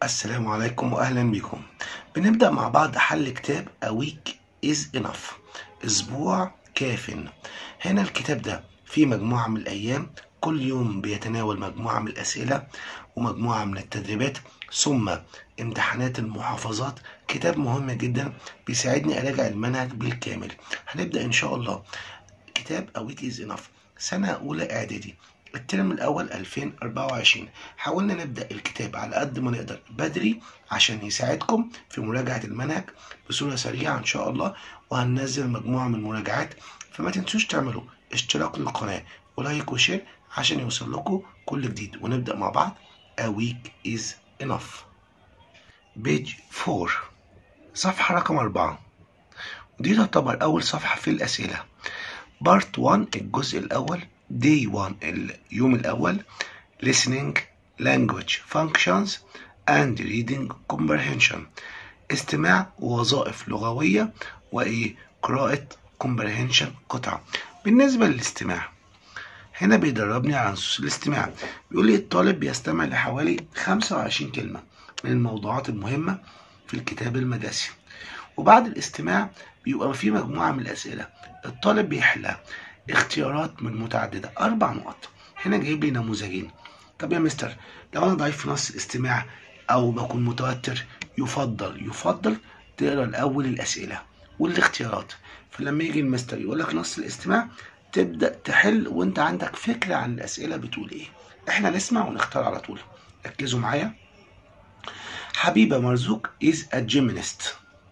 السلام عليكم واهلا بكم بنبدا مع بعض حل كتاب A week is enough اسبوع كاف هنا الكتاب ده فيه مجموعه من الايام كل يوم بيتناول مجموعه من الاسئله ومجموعه من التدريبات ثم امتحانات المحافظات كتاب مهم جدا بيساعدني اراجع المنهج بالكامل هنبدا ان شاء الله كتاب A week is enough سنه اولى اعدادي الترم الأول 2024 حاولنا نبدأ الكتاب على قد ما نقدر بدري عشان يساعدكم في مراجعة المنهج بصورة سريعة إن شاء الله وهننزل مجموعة من المراجعات فما تنسوش تعملوا اشتراك للقناة ولايك وشير عشان يوصل لكم كل جديد ونبدأ مع بعض A week is enough بيج 4 صفحة رقم 4 ودي تعتبر أول صفحة في الأسئلة بارت 1 الجزء الأول day 1 اليوم الأول listening language functions and reading comprehension استماع ووظائف لغوية وإيه قراءة comprehension قطعة بالنسبة للاستماع هنا بيدربني على نصوص الاستماع بيقول لي الطالب بيستمع لحوالي 25 كلمة من الموضوعات المهمة في الكتاب المدرسي وبعد الاستماع بيبقى في مجموعة من الأسئلة الطالب بيحلها اختيارات من متعددة أربع نقط هنا جايب لي نموذجين طب يا مستر لو أنا ضعيف في نص الاستماع أو بكون متوتر يفضل يفضل تقرا الأول الأسئلة والاختيارات فلما يجي المستر يقول لك نص الاستماع تبدأ تحل وأنت عندك فكرة عن الأسئلة بتقول إيه إحنا نسمع ونختار على طول ركزوا معايا حبيبة مرزوق is a gymnast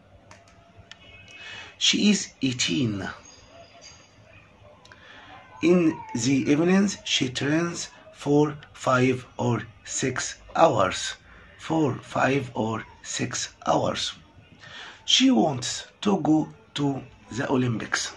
she is 18 In the evenings, she trains for five or six hours. For five or six hours. She wants to go to the Olympics.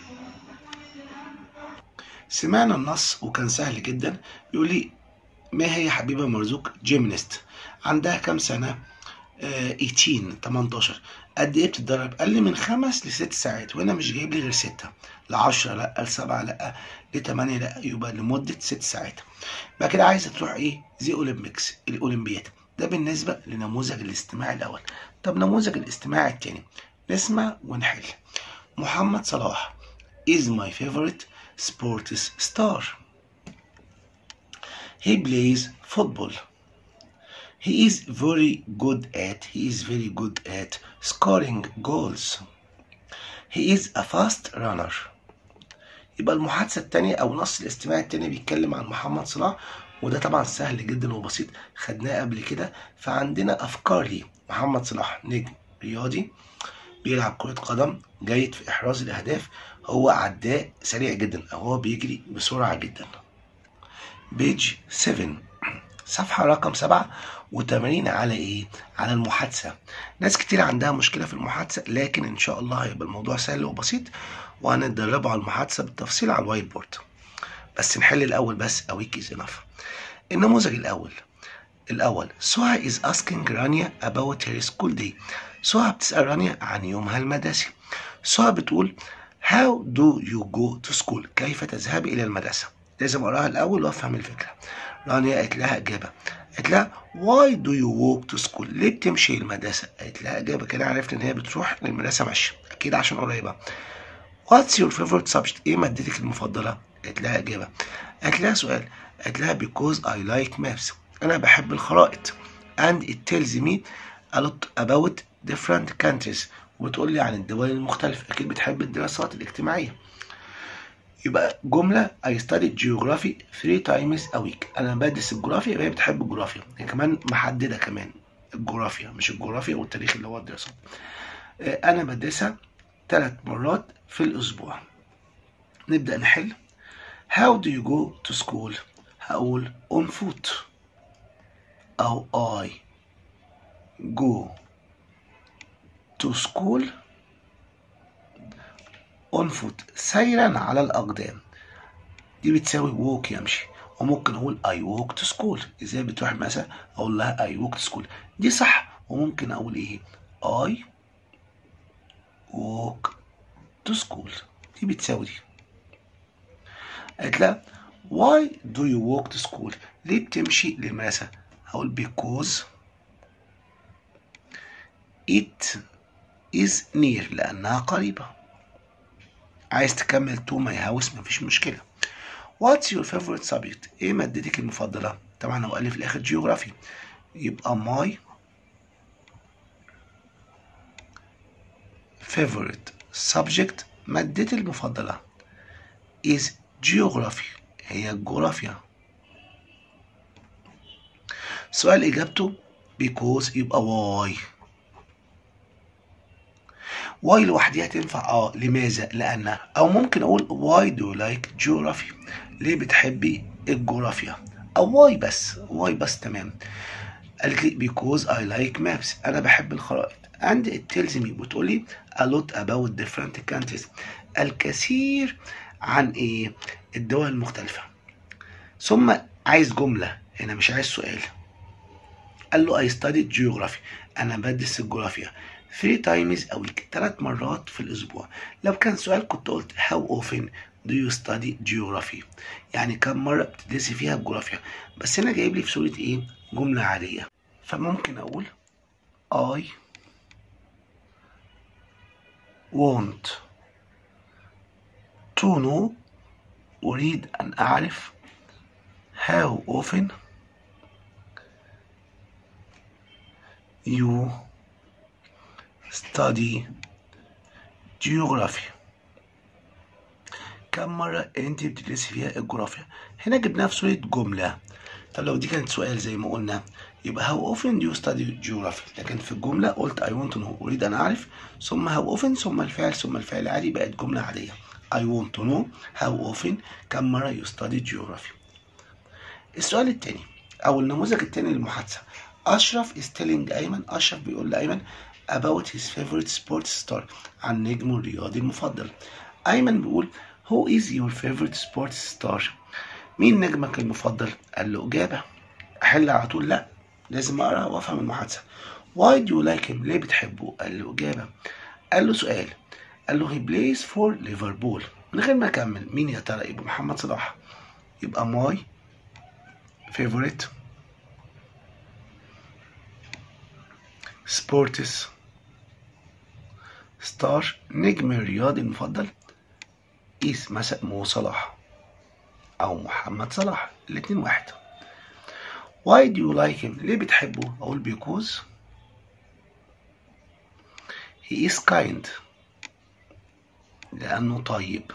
سمعنا النص وكان سهل جدا بيقول لي ما هي حبيبة مرزوق جيمنست عندها كام سنة؟ آه 18 18 قد ايه بتتدرب؟ قال لي من خمس لست ساعات وهنا مش جايب لي غير ستة ل 10 لا ل 7 لا ل 8 لا يبقى لمدة ست ساعات. بعد كده عايزة تروح ايه؟ زي اولمبيكس الاولمبياد. ده بالنسبة لنموذج الاستماع الأول. طب نموذج الاستماع الثاني نسمع ونحل. محمد صلاح is my favorite sports star. He plays football. He is very good at he is very good at scoring goals. He is a fast runner. يبقى المحادثة التانية أو نص الاستماع التاني بيتكلم عن محمد صلاح وده طبعا سهل جدا وبسيط خدناه قبل كده فعندنا أفكار ليه محمد صلاح نجم رياضي بيلعب كرة قدم جيد في إحراز الأهداف هو عداء سريع جدا أو هو بيجري بسرعة جدا بيج 7 صفحة رقم سبعة وتمرين على ايه؟ على المحادثة. ناس كتير عندها مشكلة في المحادثة لكن ان شاء الله هيبقى الموضوع سهل وبسيط وهنتدربوا على المحادثة بالتفصيل على الوايت بورد. بس نحل الأول بس a week is enough. النموذج الأول الأول سهى is asking رانيا about her school day. سهى بتسأل رانيا عن يومها المدرسي. سهى بتقول how do you go to school؟ كيف تذهب إلى المدرسة؟ لازم أقراها الأول وأفهم الفكرة. رانيا قالت لها إجابة قالت لها why do you walk to school ليه بتمشي المدرسة قالت لها إجابة كده عرفت إن هي بتروح للمدرسة ماشية أكيد عشان قريبة what's your favorite subject إيه مادتك المفضلة قالت لها إجابة قالت لها سؤال قالت لها because I like maps أنا بحب الخرائط and it tells me a lot about different countries وبتقول لي عن الدول المختلفة أكيد بتحب الدراسات الاجتماعية يبقى جملة I studied geography three times a week أنا بدرس الجغرافيا يبقى هي بتحب الجغرافيا هي كمان محددة كمان الجغرافيا مش الجغرافيا والتاريخ اللي هو الدراسة أنا بدرسها ثلاث مرات في الأسبوع نبدأ نحل How do you go to school هقول on foot أو I go to school on foot سيرا على الأقدام دي بتساوي walk يمشي وممكن أقول I walk to school إزاي بتروح مثلا أقول لها I walk to school دي صح وممكن أقول إيه I walk to school دي بتساوي دي قالت لها why do you walk to school ليه بتمشي للمدرسة هقول because it is near لأنها قريبة عايز تكمل to my house مفيش مشكلة What's your favorite subject؟ إيه مادتك المفضلة؟ طبعا هو قال لي في الآخر جيوغرافي يبقى my favorite subject مادتي المفضلة is geography هي الجغرافيا سؤال إجابته because يبقى why why لوحديها تنفع اه لماذا لأنها أو ممكن أقول why do you like geography ليه بتحبي الجغرافيا أو why بس why بس تمام قالت لي because I like maps أنا بحب الخرائط and it tells me بتقول لي a lot about different countries الكثير عن ايه الدول المختلفة ثم عايز جملة هنا مش عايز سؤال قال له I studied geography أنا بدرس الجغرافيا three times a week ثلاث مرات في الأسبوع لو كان سؤال كنت قلت how often do you study geography يعني كم مرة بتدرسي فيها الجغرافيا بس هنا جايب لي في صورة إيه جملة عادية فممكن أقول I want to know أريد أن أعرف how often you study geography كم مرة أنت بتدرسي فيها الجغرافيا هنا جبناها في صورة جملة طب لو دي كانت سؤال زي ما قلنا يبقى how often do you study geography لكن في الجملة قلت I want to know أريد أن أعرف ثم how often ثم الفعل ثم الفعل العادي بقت جملة عادية I want to know how often كم مرة you study geography السؤال التاني أو النموذج التاني للمحادثة أشرف is telling أيمن أشرف بيقول لأيمن about his favorite sports star عن نجمه الرياضي المفضل أيمن بيقول who is your favorite sports star مين نجمك المفضل قال له إجابة أحل على طول لأ لازم أقرأ وأفهم المحادثة why do you like him ليه بتحبه قال له إجابة قال له سؤال قال له he plays for ليفربول من غير ما أكمل مين يا ترى يبقى محمد صلاح يبقى my favorite سبورتس ستار نجم الرياضي المفضل قيس مثلا مو صلاح او محمد صلاح الاتنين واحد why do you like him ليه بتحبه اقول because he is kind لانه طيب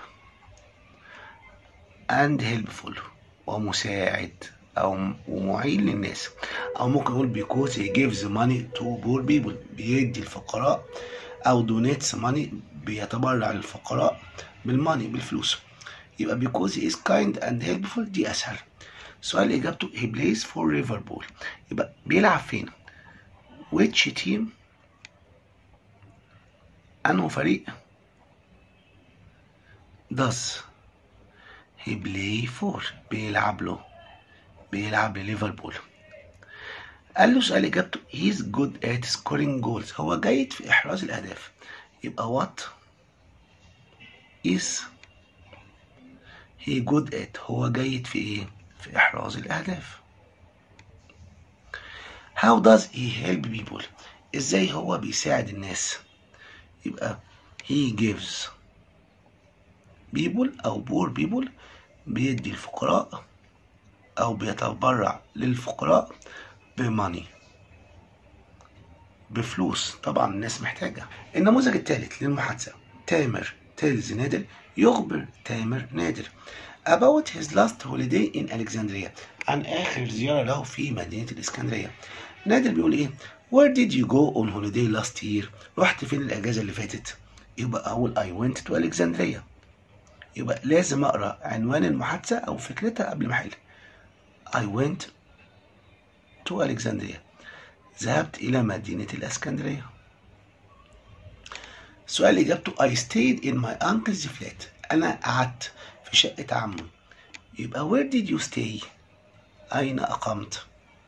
and helpful ومساعد او ومعين للناس او ممكن نقول because he gives money to poor people بيدي الفقراء او donates money بيتبرع للفقراء بالماني بالفلوس يبقى because he is kind and helpful دي اسهل سؤال اجابته he plays for Liverpool يبقى بيلعب فين which team انه فريق does he play for بيلعب له بيلعب لليفربول قال له سؤال اجابته he's good at scoring goals هو جيد في احراز الاهداف يبقى what is he good at هو جيد في ايه في احراز الاهداف how does he help people ازاي هو بيساعد الناس يبقى he gives people او poor people بيدي الفقراء او بيتبرع للفقراء بماني بفلوس طبعا الناس محتاجة النموذج الثالث للمحادثة تامر تيلز نادر يخبر تامر نادر about his last holiday in Alexandria عن آخر زيارة له في مدينة الإسكندرية نادر بيقول إيه where did you go on holiday last year رحت فين الأجازة اللي فاتت يبقى أقول I went to Alexandria يبقى لازم أقرأ عنوان المحادثة أو فكرتها قبل ما أحل I went to Alexandria ذهبت إلى مدينة الإسكندرية سؤال إجابته I stayed in my uncle's flat أنا قعدت في شقة عمي يبقى where did you stay أين أقمت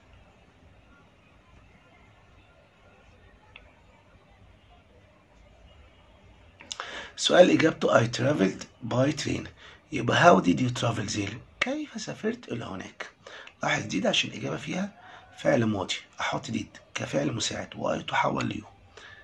سؤال إجابته I traveled by train يبقى how did you travel there كيف سافرت إلى هناك لاحظ دي ده عشان الإجابة فيها فعل ماضي أحط ديد كفعل مساعد وأي تحول ليو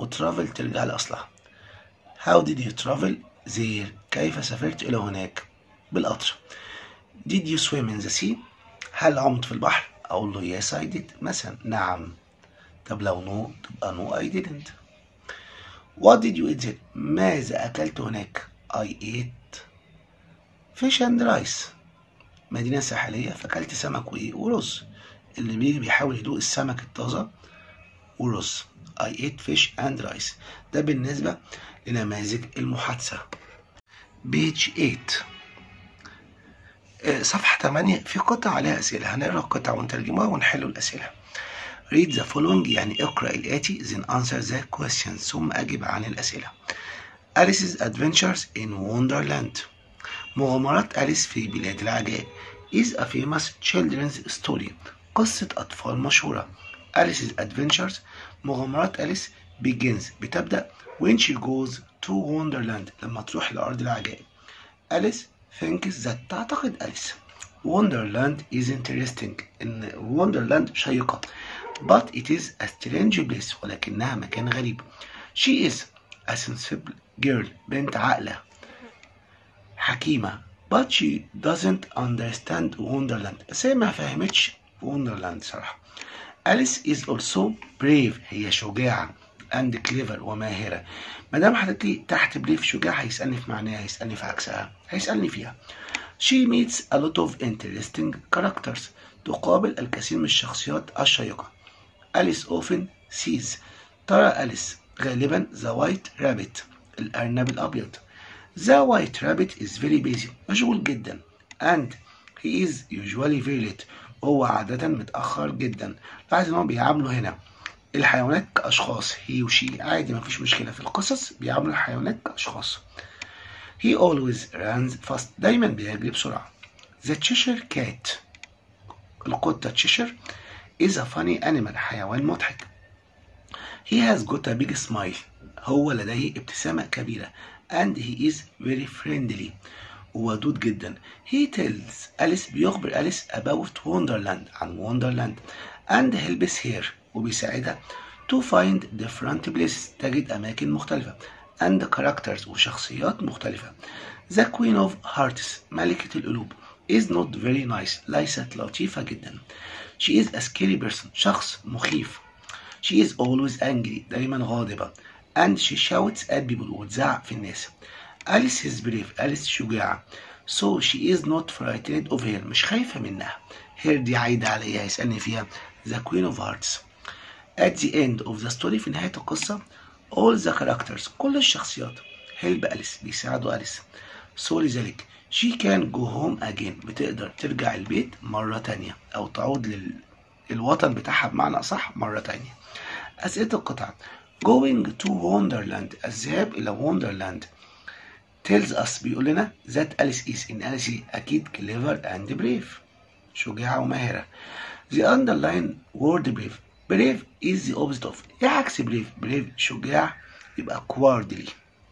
وترافل ترجع لأصلها How did you travel there كيف سافرت إلى هناك بالقطر Did you swim in the sea هل عمت في البحر أقول له yes I did مثلا نعم طب لو no تبقى no I didn't What did you eat there ماذا أكلت هناك I ate fish and rice مدينة ساحلية فأكلت سمك وإيه ورز اللي بيجي بيحاول يدوق السمك الطازة ورز I ate fish and rice ده بالنسبة لنماذج المحادثة بيج 8 آه، صفحة 8 في قطع عليها أسئلة هنقرأ القطع ونترجمها ونحل الأسئلة read the following يعني اقرأ الآتي then answer the questions ثم أجب عن الأسئلة Alice's Adventures in Wonderland مغامرات أليس في بلاد العجائب is a famous children's story قصة أطفال مشهورة Alice's Adventures مغامرات أليس begins بتبدأ when she goes to Wonderland لما تروح لأرض العجائب أليس thinks that تعتقد أليس Wonderland is interesting إن Wonderland شيقة but it is a strange place ولكنها مكان غريب she is a sensible girl بنت عاقلة حكيمة but she doesn't understand Wonderland بس هي ما فهمتش Wonderland صراحة أليس is also brave هي شجاعة and clever وماهرة ما دام حطيت لي تحت بريف شجاع هيسألني في معناها هيسألني في عكسها هيسألني فيها She meets a lot of interesting characters تقابل الكثير من الشخصيات الشيقة أليس often sees ترى أليس غالبا the white rabbit الأرنب الأبيض The white rabbit is very busy مشغول جدا and he is usually very late وهو عادة متأخر جدا لاحظ ان هو بيعاملوا هنا الحيوانات كأشخاص هي وشي عادي مفيش مشكلة في القصص بيعاملوا الحيوانات كأشخاص He always runs fast دايما بيجري بسرعة The Cheshire Cat القطة تشيشر is a funny animal حيوان مضحك He has got a big smile هو لديه ابتسامة كبيرة and he is very friendly وودود جدا he tells أليس بيخبر أليس about Wonderland عن Wonderland and helps her وبيساعدها to find different places تجد أماكن مختلفة and characters وشخصيات مختلفة The Queen of Hearts ملكة القلوب is not very nice ليست لطيفة جدا She is a scary person شخص مخيف She is always angry دايما غاضبة and she shouts at people وتزعق في الناس أليس is brave أليس شجاعة so she is not frightened of her مش خايفة منها her دي عايدة عليها يسألني فيها the queen of hearts at the end of the story في نهاية القصة all the characters كل الشخصيات help أليس بيساعدوا أليس so لذلك she can go home again بتقدر ترجع البيت مرة تانية أو تعود للوطن بتاعها بمعنى أصح مرة تانية أسئلة القطع going to Wonderland الذهاب إلى Wonderland tells us بيقول لنا that Alice is إن أليس أكيد clever and brave شجاعة وماهرة the underline word brave brave is the opposite of إيه عكس brave brave شجاع يبقى cowardly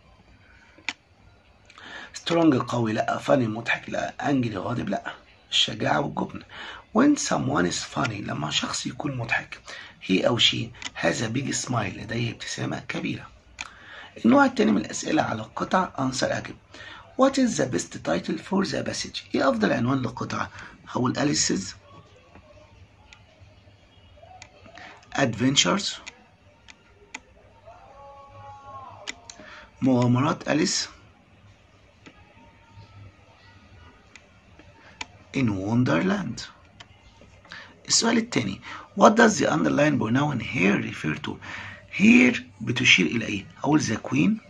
strong قوي لا funny مضحك لا angry غاضب لا الشجاعة والجبن when someone is funny لما شخص يكون مضحك he أو she has a big smile لديه ابتسامة كبيرة النوع الثاني من الأسئلة على القطع أنسر أجب What is the best title for the passage؟ إيه أفضل عنوان للقطعة؟ هقول Alice's Adventures مغامرات أليس in Wonderland السؤال الثاني What does the underline pronoun here refer to? here بتشير إلى إيه؟ أقول the queen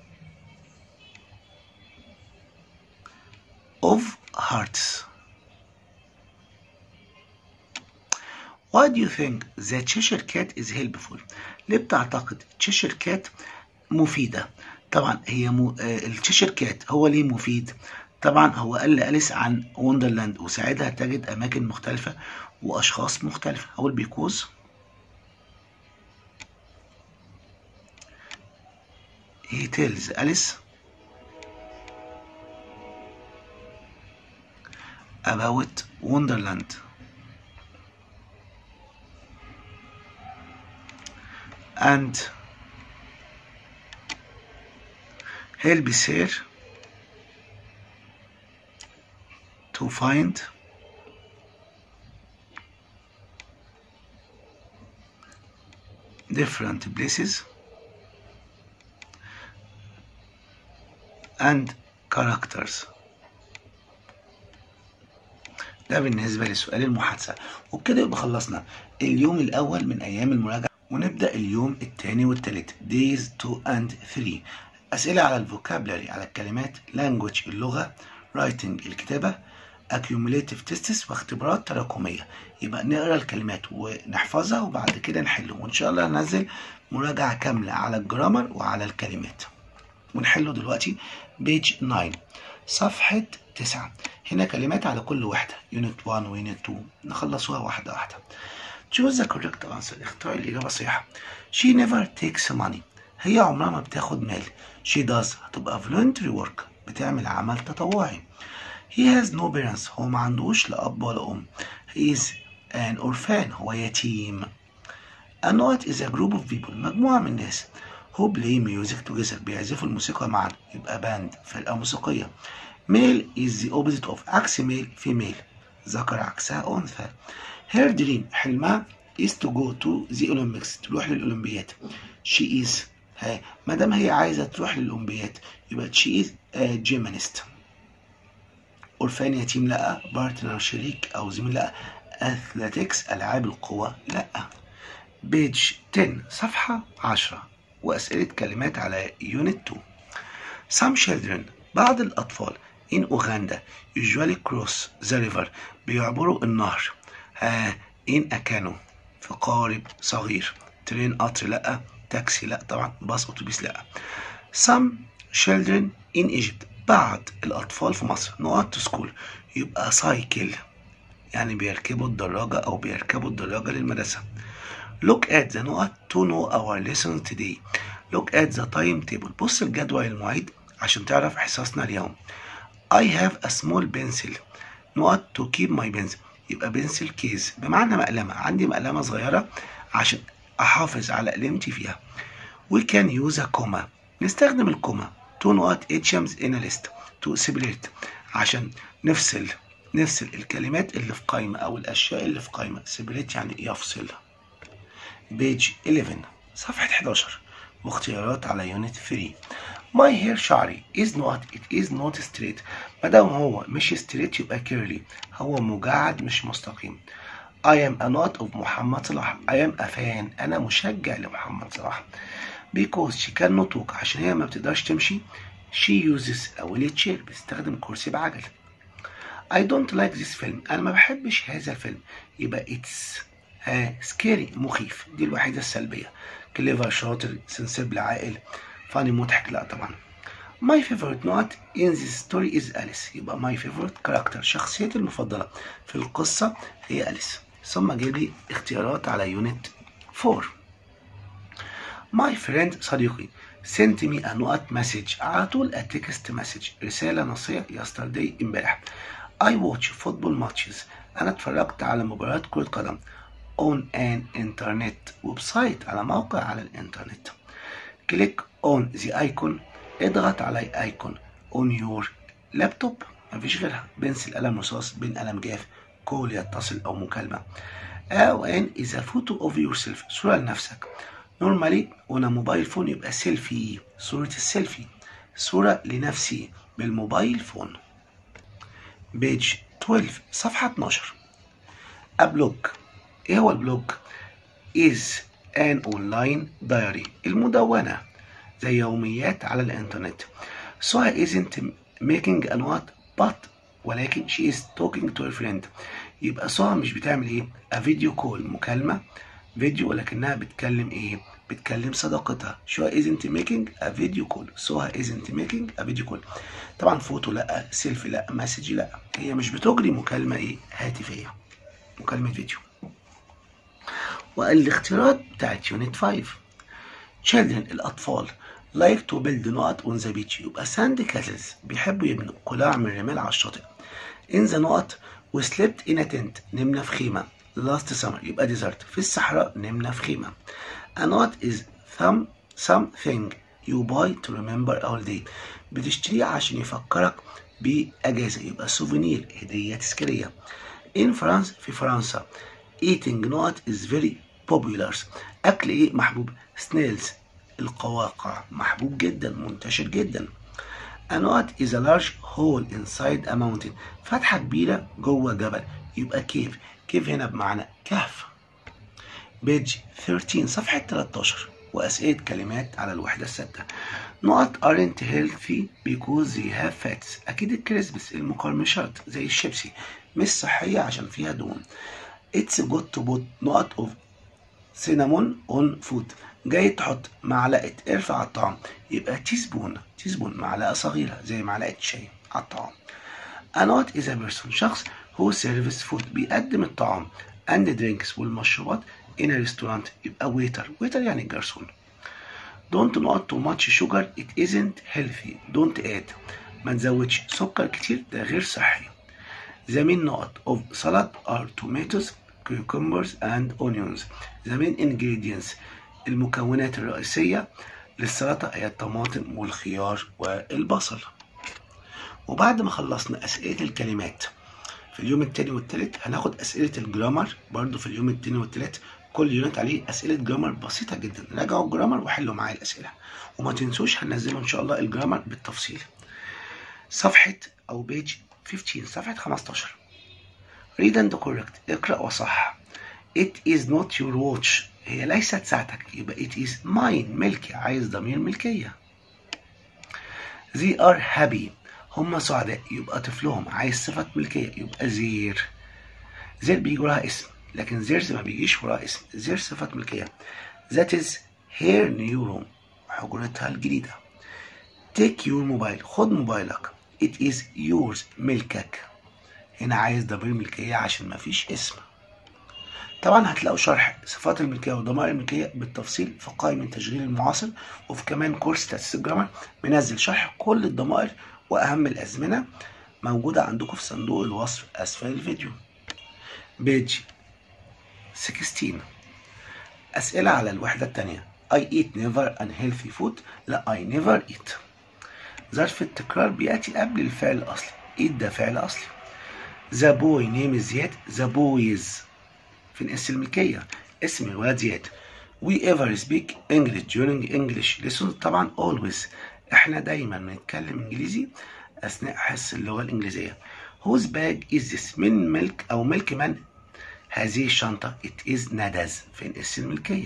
of hearts Why do you think the Cheshire Cat is helpful? ليه بتعتقد Cheshire Cat مفيدة؟ طبعا هي م... التشيشر كات هو ليه مفيد؟ طبعا هو قال لأليس عن وندرلاند وساعدها تجد أماكن مختلفة وأشخاص مختلفة أول بيكوز he tells Alice about Wonderland and helps her to find different places and characters ده بالنسبة لسؤال المحادثة وبكده يبقى خلصنا اليوم الأول من أيام المراجعة ونبدأ اليوم الثاني والثالث days 2 and 3 أسئلة على الفوكابلري على الكلمات language اللغة writing الكتابة accumulative tests واختبارات تراكمية يبقى نقرا الكلمات ونحفظها وبعد كده نحله وإن شاء الله هنزل مراجعة كاملة على الجرامر وعلى الكلمات ونحله دلوقتي بيج 9 صفحة 9 هنا كلمات على كل وحدة يونت 1 ويونت 2 نخلصوها واحدة واحدة choose the correct answer اختار الإجابة الصحيحة she never takes money هي عمرها ما بتاخد مال she does هتبقى voluntary work بتعمل عمل تطوعي he has no parents هو ما عندوش لا أب ولا أم he is an orphan هو يتيم a note is a group of people مجموعة من الناس who play music together بيعزفوا الموسيقى معا يبقى باند فرقة موسيقية male is the opposite of عكس male female ذكر عكسها أنثى her dream حلمها is to go to the Olympics تروح للأولمبياد she is ها ما دام هي عايزة تروح للأولمبياد يبقى she is a gymnast أورفان يتيم لأ بارتنر شريك أو زميل لأ أثليتكس ألعاب القوى لأ بيج 10 صفحة 10 وأسئلة كلمات على يونت 2 Some children بعض الأطفال in Uganda usually cross the river بيعبروا النهر ها in a canoe في قارب صغير ترين قطر لأ تاكسي لأ طبعا باص أتوبيس لأ Some children in Egypt بعض الأطفال في مصر نقط to school يبقى سايكل يعني بيركبوا الدراجة أو بيركبوا الدراجة للمدرسة Look at the نقط to know our lesson today Look at the timetable بص الجدول المواعيد عشان تعرف حصصنا اليوم I have a small pencil نقط to keep my pencil يبقى بنسل كيز بمعنى مقلمة عندي مقلمة صغيرة عشان أحافظ على قلمتي فيها We can use a comma نستخدم الكوما to نقط idioms in a list to separate عشان نفصل نفصل الكلمات اللي في قائمة أو الأشياء اللي في قائمة separate يعني يفصل بيج 11 صفحة 11 واختيارات على يونت 3 My hair شعري is not it is not straight ما دام هو مش straight يبقى curly هو مجعد مش مستقيم I am a not of محمد صلاح I am a fan أنا مشجع لمحمد صلاح because she cannot walk عشان هي ما بتقدرش تمشي she uses a wheelchair بتستخدم كرسي بعجل I don't like this film أنا ما بحبش هذا الفيلم يبقى it's ها سكيري مخيف دي الوحيدة السلبية كليفر شاطر سنسيبل عاقل فاني مضحك لا طبعا My favorite note in this story is Alice يبقى my favorite character شخصيتي المفضلة في القصة هي أليس ثم جيب لي اختيارات على يونت 4 My friend صديقي sent me a note message على طول a text message رسالة نصية yesterday امبارح I watch football matches أنا اتفرجت على مباراة كرة قدم on an internet ويب سايت على موقع على الانترنت click on the icon اضغط على ايكون on your laptop مفيش غيرها بنسل قلم رصاص بين قلم جاف كول يتصل او مكالمة او ان is a photo of yourself صورة لنفسك normally on a mobile phone يبقى سيلفي صورة السيلفي صورة لنفسي بالموبايل فون بيج 12 صفحة 12 أبلوج إيه هو البلوج؟ is an online diary المدونة زي يوميات على الإنترنت سواء isn't making a note but ولكن she is talking to a friend يبقى سواء مش بتعمل ايه a video call مكالمة فيديو ولكنها بتكلم ايه بتكلم صداقتها شو isn't making a video call سواء isn't making a video call طبعا فوتو لا سيلفي لا مسج لا هي مش بتجري مكالمة ايه هاتفية مكالمة فيديو والاختيارات بتاعت يونت 5 children الأطفال like to build نقط on the beach يبقى sand castles بيحبوا يبنوا قلاع من الرمال على الشاطئ in the نقط we slept in a tent نمنا في خيمة last summer يبقى desert في الصحراء نمنا في خيمة a knot is some something you buy to remember our day بتشتريه عشان يفكرك بأجازة يبقى سوفينير هدية تذكارية in France في فرنسا eating nut is very popular أكل إيه محبوب snails القواقع محبوب جدا منتشر جدا A knot is a large hole inside a mountain فتحة كبيرة جوه جبل يبقى كيف كيف هنا بمعنى كهف بيج 13 صفحة 13 وأسئلة كلمات على الوحدة الثابتة نقط aren't healthy because they have fats أكيد الكريسبس المقرمشات زي الشيبسي مش صحية عشان فيها دهون It's good to put نقط of cinnamon on food جاي تحط معلقة قرفة على الطعام يبقى تيسبون تيسبون معلقة صغيرة زي معلقة شاي على الطعام A not is a person شخص who serves food بيقدم الطعام and drinks والمشروبات in a restaurant يبقى waiter waiter يعني جرسون don't not too much sugar it isn't healthy don't add ما تزودش سكر كتير ده غير صحي the main نقط of salad are tomatoes cucumbers and onions the main ingredients المكونات الرئيسية للسلطة هي الطماطم والخيار والبصل وبعد ما خلصنا أسئلة الكلمات في اليوم التاني والتالت هناخد أسئلة الجرامر برضو في اليوم التاني والتالت كل يونت عليه أسئلة جرامر بسيطة جدا راجعوا الجرامر وحلوا معايا الأسئلة وما تنسوش هننزله إن شاء الله الجرامر بالتفصيل صفحة أو بيج 15 صفحة 15 read and correct اقرأ وصح it is not your watch هي ليست ساعتك يبقى it is mine ملكي عايز ضمير ملكية they are happy هم سعداء يبقى طفلهم عايز صفة ملكية يبقى زير زير بيجي وراها اسم لكن زيرز ما بيجيش وراها اسم زير صفة ملكية that is her new room حجرتها الجديدة take your موبايل خد موبايلك it is yours ملكك هنا عايز ضمير ملكية عشان ما فيش اسم طبعا هتلاقوا شرح صفات الملكيه وضمائر الملكيه بالتفصيل في قائمه تشغيل المعاصر وفي كمان كورس تاسيس الجرامر منزل شرح كل الضمائر واهم الازمنه موجوده عندكم في صندوق الوصف اسفل الفيديو بيج 16 اسئله على الوحده الثانيه I eat never unhealthy food لا I never eat ظرف التكرار بياتي قبل الفعل الاصلي eat ده فعل اصلي The boy name is زياد The boys فين اس الملكية اسم الولد زياد we ever speak English during English lessons طبعا always احنا دايما بنتكلم انجليزي اثناء حصة اللغة الانجليزية whose bag is this من ملك او ملك من هذه الشنطة it is ندز فين اس الملكية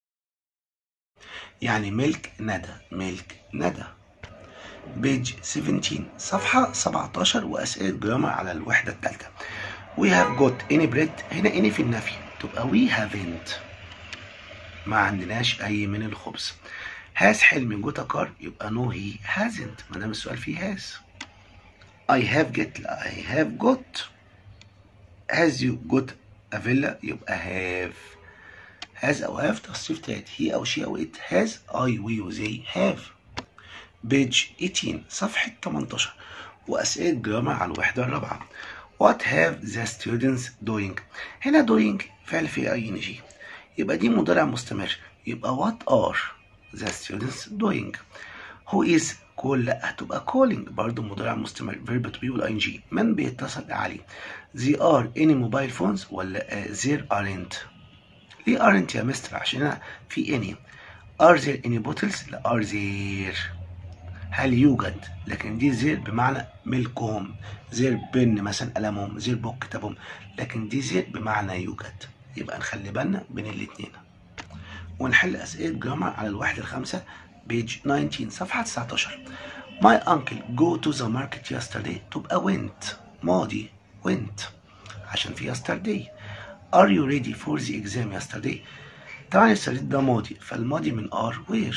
يعني ملك ندى ملك ندى بيج 17 صفحة 17 وأسئلة جرامر على الوحدة الثالثة we have got any bread هنا any في النفي تبقى we haven't ما عندناش أي من الخبز has حلمي جوت كار يبقى no he hasn't ما دام السؤال فيه has I have get لا I have got has you got a villa يبقى have has أو have تصريف تالت he أو she أو it has I we و they have بيج 18 صفحة 18 وأسئلة جرامر على الوحدة الرابعة What have the students doing هنا doing فعل في اي ان جي يبقى دي مضارع مستمر يبقى what are the students doing who is call لا هتبقى calling برضه مضارع مستمر verb to be والاي ان جي من بيتصل عليه they are any mobile phones ولا uh, there aren't ليه aren't يا مستر عشان هنا في any are there any bottles لا are there هل يوجد لكن دي زير بمعنى ملكهم زير بن مثلا قلمهم زير بوك كتابهم لكن دي زير بمعنى يوجد يبقى نخلي بالنا بين الاتنين ونحل أسئلة جرامر على الواحد الخامسة بيج 19 صفحة 19 My uncle go to the market yesterday تبقى went ماضي went عشان في yesterday Are you ready for the exam yesterday طبعا yesterday ده ماضي فالماضي من are where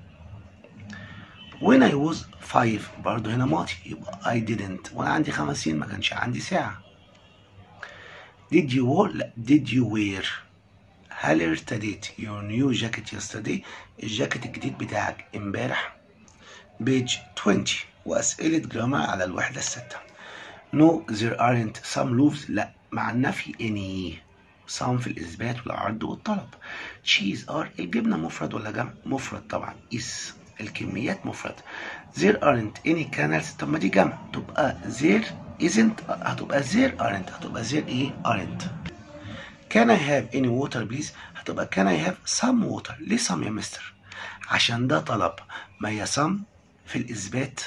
when I was five برضه هنا ماضي يبقى I didn't وانا عندي خمس سنين ما كانش عندي ساعة did you wear لا did you wear هل ارتديت your new jacket yesterday الجاكيت الجديد بتاعك امبارح page 20 وأسئلة جرامر على الوحدة الستة no there aren't some roofs لا مع النفي any some في الإثبات والعرض والطلب cheese are الجبنة مفرد ولا جمع مفرد طبعا is الكميات مفرد there aren't any canals طب ما دي جمع تبقى there isn't هتبقى there aren't هتبقى there ايه aren't can I have any water please هتبقى can I have some water ليه some يا مستر عشان ده طلب ما هي some في الإثبات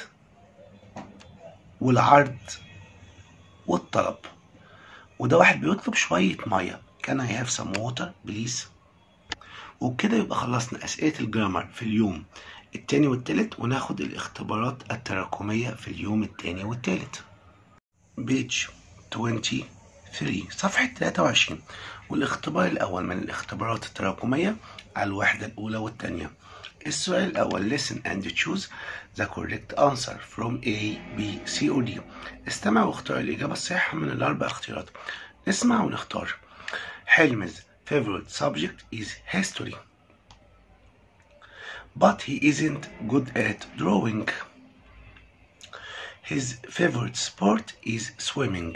والعرض والطلب وده واحد بيطلب شوية مية can I have some water please وبكده يبقى خلصنا أسئلة الجرامر في اليوم التاني والتالت وناخد الاختبارات التراكمية في اليوم التاني والتالت بيج 23 صفحة 23 والاختبار الأول من الاختبارات التراكمية على الوحدة الأولى والتانية السؤال الأول listen and choose the correct answer from A, B, C or D استمع واختار الإجابة الصحيحة من الأربع اختيارات نسمع ونختار حلمز favorite subject is history but he isn't good at drawing his favorite sport is swimming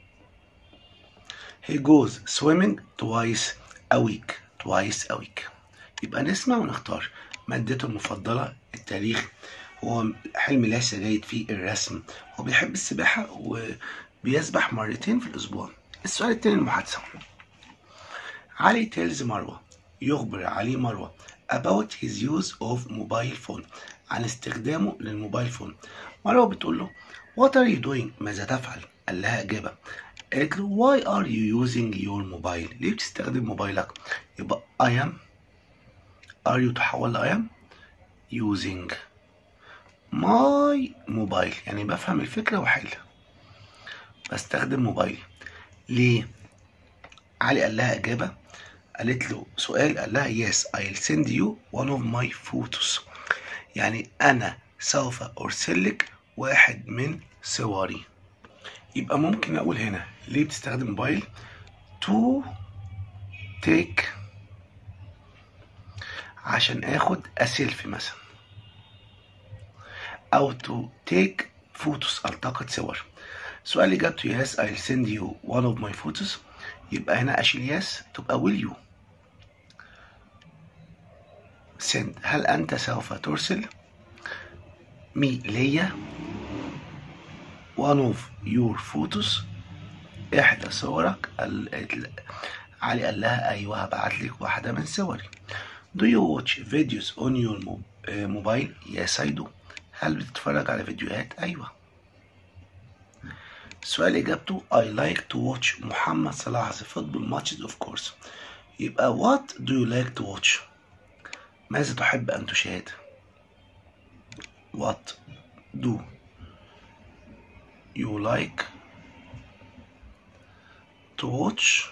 he goes swimming twice a week twice a week يبقى نسمع ونختار مادته المفضلة التاريخ هو حلم ليس جيد في الرسم هو بيحب السباحة وبيسبح مرتين في الأسبوع السؤال التاني المحادثة علي تيلز مروة يخبر علي مروة about his use of mobile phone عن استخدامه للموبايل فون مروة بتقول له what are you doing ماذا تفعل قال لها إجابة قالت له why are you using your mobile ليه بتستخدم موبايلك يبقى I am are you تحول ل I am using my mobile يعني بفهم الفكرة وحل بستخدم موبايلي ليه علي قال لها إجابة قالت له سؤال قال لها yes I'll send you one of my photos يعني أنا سوف أرسل لك واحد من صوري يبقى ممكن أقول هنا ليه بتستخدم موبايل to take عشان آخد أسيلفي مثلا أو to take photos ألتقط صور سؤال إجابته yes I'll send you one of my photos يبقى هنا أشيل yes تبقى will you send هل أنت سوف ترسل مي ليا one of your photos إحدى صورك ال- علي قال لها أيوه هبعت لك واحدة من صوري Do you watch videos on your mo- uh, mobile? Yes I do. هل بتتفرج على فيديوهات؟ أيوه. السؤال إجابته I like to watch محمد صلاح the football matches of course. يبقى what do you like to watch؟ ماذا تحب أن تشاهد؟ What do you like to watch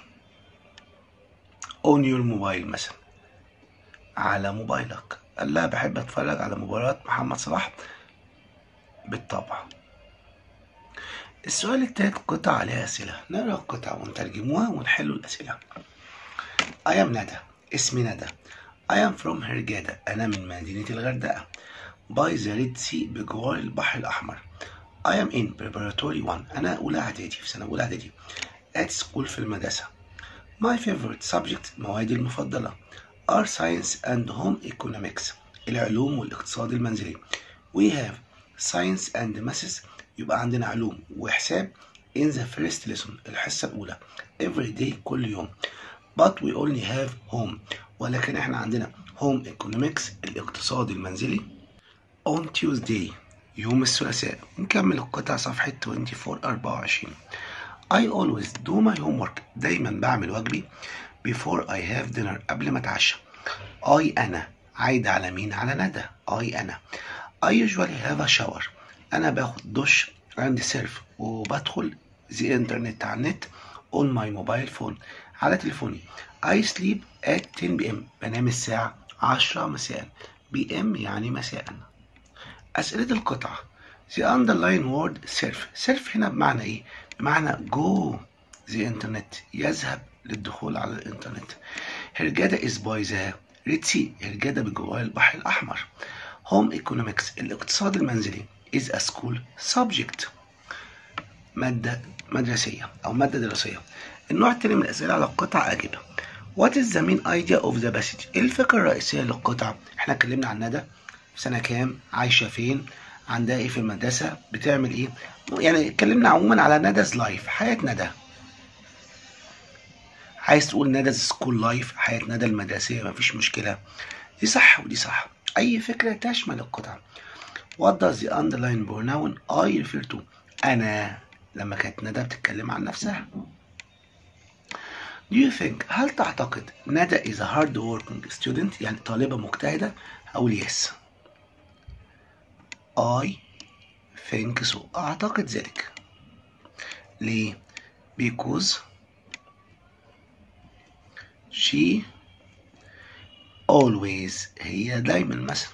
on your mobile مثلا؟ على موبايلك قال لها بحب اتفرج على مباراة محمد صلاح بالطبع السؤال التالت قطع عليها أسئلة نقرأ القطع ونترجموها ونحل الأسئلة I am ندى اسمي ندى I am from هرجادة أنا من مدينة الغردقة by the Red Sea بجوار البحر الأحمر I am in preparatory one أنا أولى إعدادي في سنة أولى إعدادي at school في المدرسة My favorite subject موادي المفضلة are science and home economics العلوم والاقتصاد المنزلي we have science and maths يبقى عندنا علوم وحساب in the first lesson الحصة الأولى every day كل يوم but we only have home ولكن احنا عندنا home economics الاقتصاد المنزلي on Tuesday يوم الثلاثاء نكمل القطع صفحة 24 24 I always do my homework دايما بعمل واجبي before I have dinner قبل ما اتعشى I أنا عايد على مين على ندى I أنا I usually have a shower أنا باخد دش عندي سيرف وبدخل زي انترنت على النت on my mobile phone على تليفوني I sleep at 10 p.m. بنام الساعة 10 مساء p.m. يعني مساء أسئلة القطعة The underline word surf surf هنا بمعنى إيه؟ بمعنى go the internet يذهب للدخول على الإنترنت هرجادة is by the Red Sea هرجادة بجوار البحر الأحمر Home economics الاقتصاد المنزلي is a school subject مادة مدرسية أو مادة دراسية النوع التاني من الأسئلة على القطع أجيبها What is the main idea of the passage؟ إيه الفكرة الرئيسية للقطع؟ إحنا اتكلمنا عن ندى في سنة كام عايشة فين عندها ايه في المدرسة بتعمل ايه يعني اتكلمنا عموما على ندا's لايف حياة ندى عايز تقول ندى سكول لايف حياة ندى المدرسية مفيش مشكلة دي صح ودي صح أي فكرة تشمل القطع What does the underlying pronoun I refer to أنا لما كانت ندى بتتكلم عن نفسها Do you think هل تعتقد ندى is a hard working student يعني طالبة مجتهدة أقول yes I think so أعتقد ذلك ليه because she always هي دايما مثلا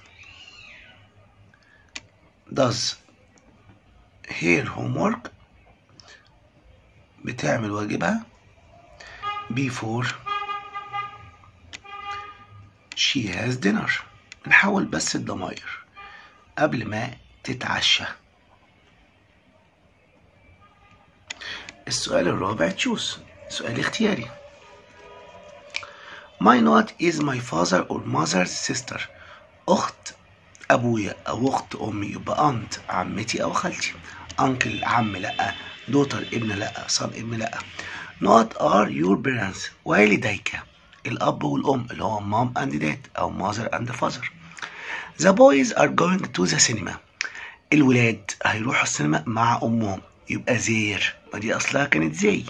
does her homework بتعمل واجبها before she has dinner نحول بس الضمائر قبل ما تتعشى السؤال الرابع تشوز سؤال اختياري My not is my father or mother's sister أخت أبويا أو أخت أمي يبقى أنت عمتي أو خالتي أنكل عم لأ دوتر ابن لأ صن ابن لأ not are your parents والديك الأب والأم اللي هو mom and dad أو mother and father the boys are going to the cinema الولاد هيروحوا السينما مع أمهم يبقى زير ما دي أصلها كانت زي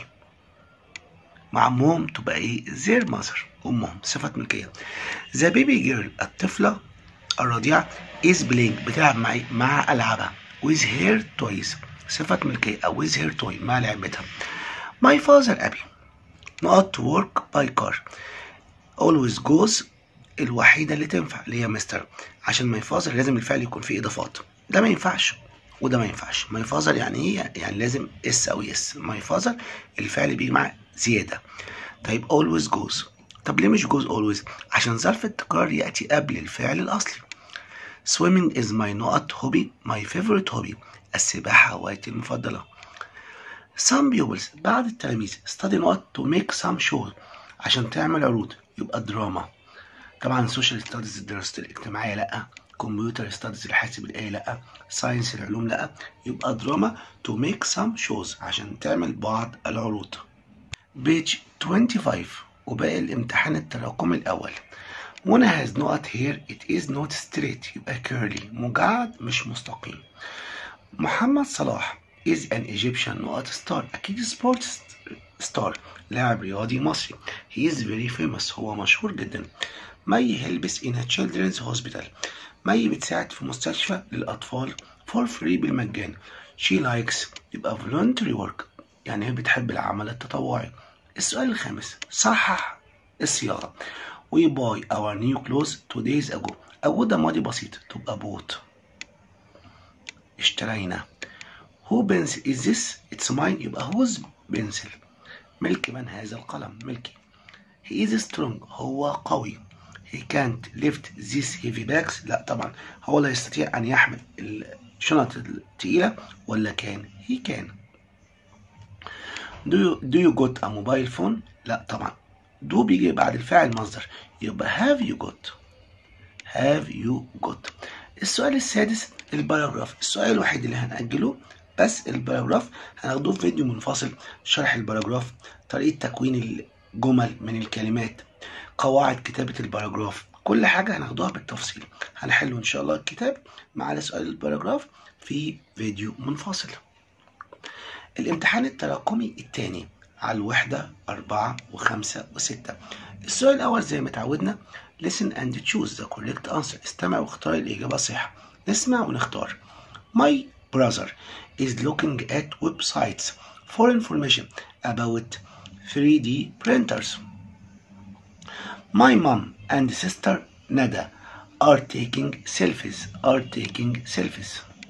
مع أمهم تبقى إيه زير ماذر أمهم صفة ملكية ذا بيبي جيرل الطفلة الرضيعة is playing بتلعب مع مع ألعابها with her toys صفة ملكية أو with her toy مع لعبتها my father أبي not to work by car always goes الوحيدة اللي تنفع اللي هي مستر عشان my father لازم الفعل يكون فيه إضافات ده ما ينفعش وده ما ينفعش my father يعني ايه يعني لازم اس او يس my father الفعل بيجي مع زيادة طيب always goes طب ليه مش goes always عشان ظرف التكرار يأتي قبل الفعل الأصلي swimming is my not hobby my favorite hobby السباحة هوايتي المفضلة some pupils بعض التلاميذ study not to make some show عشان تعمل عروض يبقى دراما طبعا social studies الدراسة الاجتماعية لأ كمبيوتر ستاديز الحاسب الآلي لأ ساينس العلوم لأ يبقى دراما to make some shows عشان تعمل بعض العروض page 25 وباقي الامتحان التراكمي الأول منى has not here it is not straight يبقى curly مجعد مش مستقيم محمد صلاح is an Egyptian not star أكيد sports star لاعب رياضي مصري he is very famous هو مشهور جدا مي helps in a children's hospital مي بتساعد في مستشفى للأطفال for free بالمجان she likes يبقى voluntary work يعني هي بتحب العمل التطوعي السؤال الخامس صحح الصياغة we buy our new clothes two days ago أو ده ماضي بسيط تبقى bought اشترينا who pencil is this it's mine يبقى whose pencil ملك من هذا القلم ملكي he is strong هو قوي he can't lift these heavy bags لا طبعا هو لا يستطيع أن يحمل الشنط الثقيلة ولا كان he can do you, do you got a mobile phone لا طبعا do بيجي بعد الفاعل مصدر يبقى have you got have you got السؤال السادس الباراجراف السؤال الوحيد اللي هنأجله بس الباراجراف هناخده في فيديو منفصل شرح الباراجراف طريقة تكوين الجمل من الكلمات قواعد كتابة الباراجراف كل حاجة هناخدوها بالتفصيل هنحل إن شاء الله الكتاب مع سؤال الباراجراف في فيديو منفصل الامتحان التراكمي الثاني على الوحدة أربعة وخمسة وستة السؤال الأول زي ما تعودنا listen and choose the correct answer استمع واختار الإجابة الصحيحة نسمع ونختار My brother is looking at websites for information about 3D printers My mom and sister Nada are taking selfies are taking selfies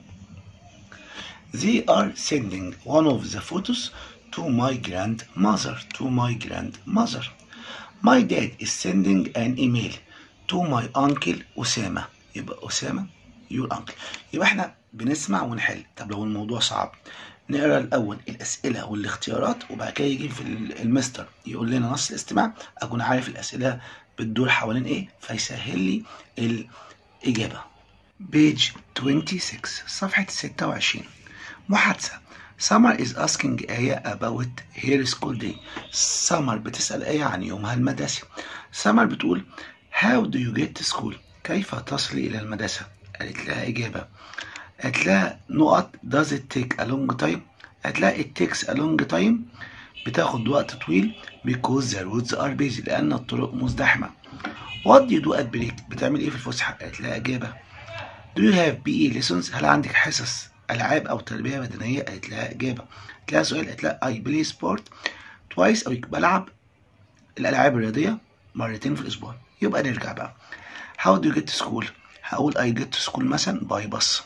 They are sending one of the photos to my grandmother to my grandmother My dad is sending an email to my uncle أسامة يبقى أسامة your uncle يبقى احنا بنسمع ونحل طب لو الموضوع صعب نقرا الأول الأسئلة والاختيارات وبعد كده يجي في المستر يقول لنا نص الاستماع أكون عارف الأسئلة بتدور حوالين إيه فيسهل لي الإجابة page 26 صفحة 26 محادثة Summer is asking آية about her school day Summer بتسأل آية عن يومها المدرسي Summer بتقول How do you get to school كيف تصل إلى المدرسة قالت لها إجابة قالت لها نقط does it take a long time قالت لها it takes a long time بتاخد وقت طويل because the roads are busy لأن الطرق مزدحمة what do you do at break بتعمل إيه في الفسحة قالت لها إجابة do you have PE lessons هل عندك حصص ألعاب أو تربية بدنية قالت لها إجابة قالت لها سؤال قالت لها I play sport twice a week بلعب الألعاب الرياضية مرتين في الأسبوع يبقى نرجع بقى how do you get to school هقول I get to school مثلا باي باص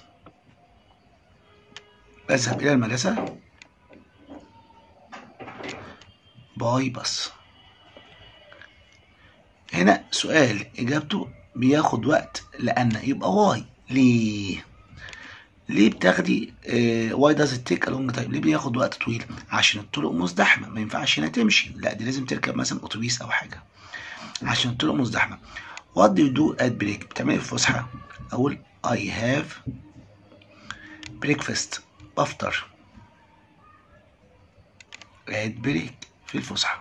بذهب إلى المدرسة باي باص هنا سؤال إجابته بياخد وقت لأن يبقى واي ليه ليه بتاخدي واي داز ات تيك لونج تايم ليه بياخد وقت طويل عشان الطرق مزدحمه ما ينفعش هنا تمشي لا دي لازم تركب مثلا اتوبيس او حاجه عشان الطرق مزدحمه وات دو يو دو ات بريك بتعملي إيه في الفسحه اقول اي هاف بريكفاست بفطر ات بريك في الفسحه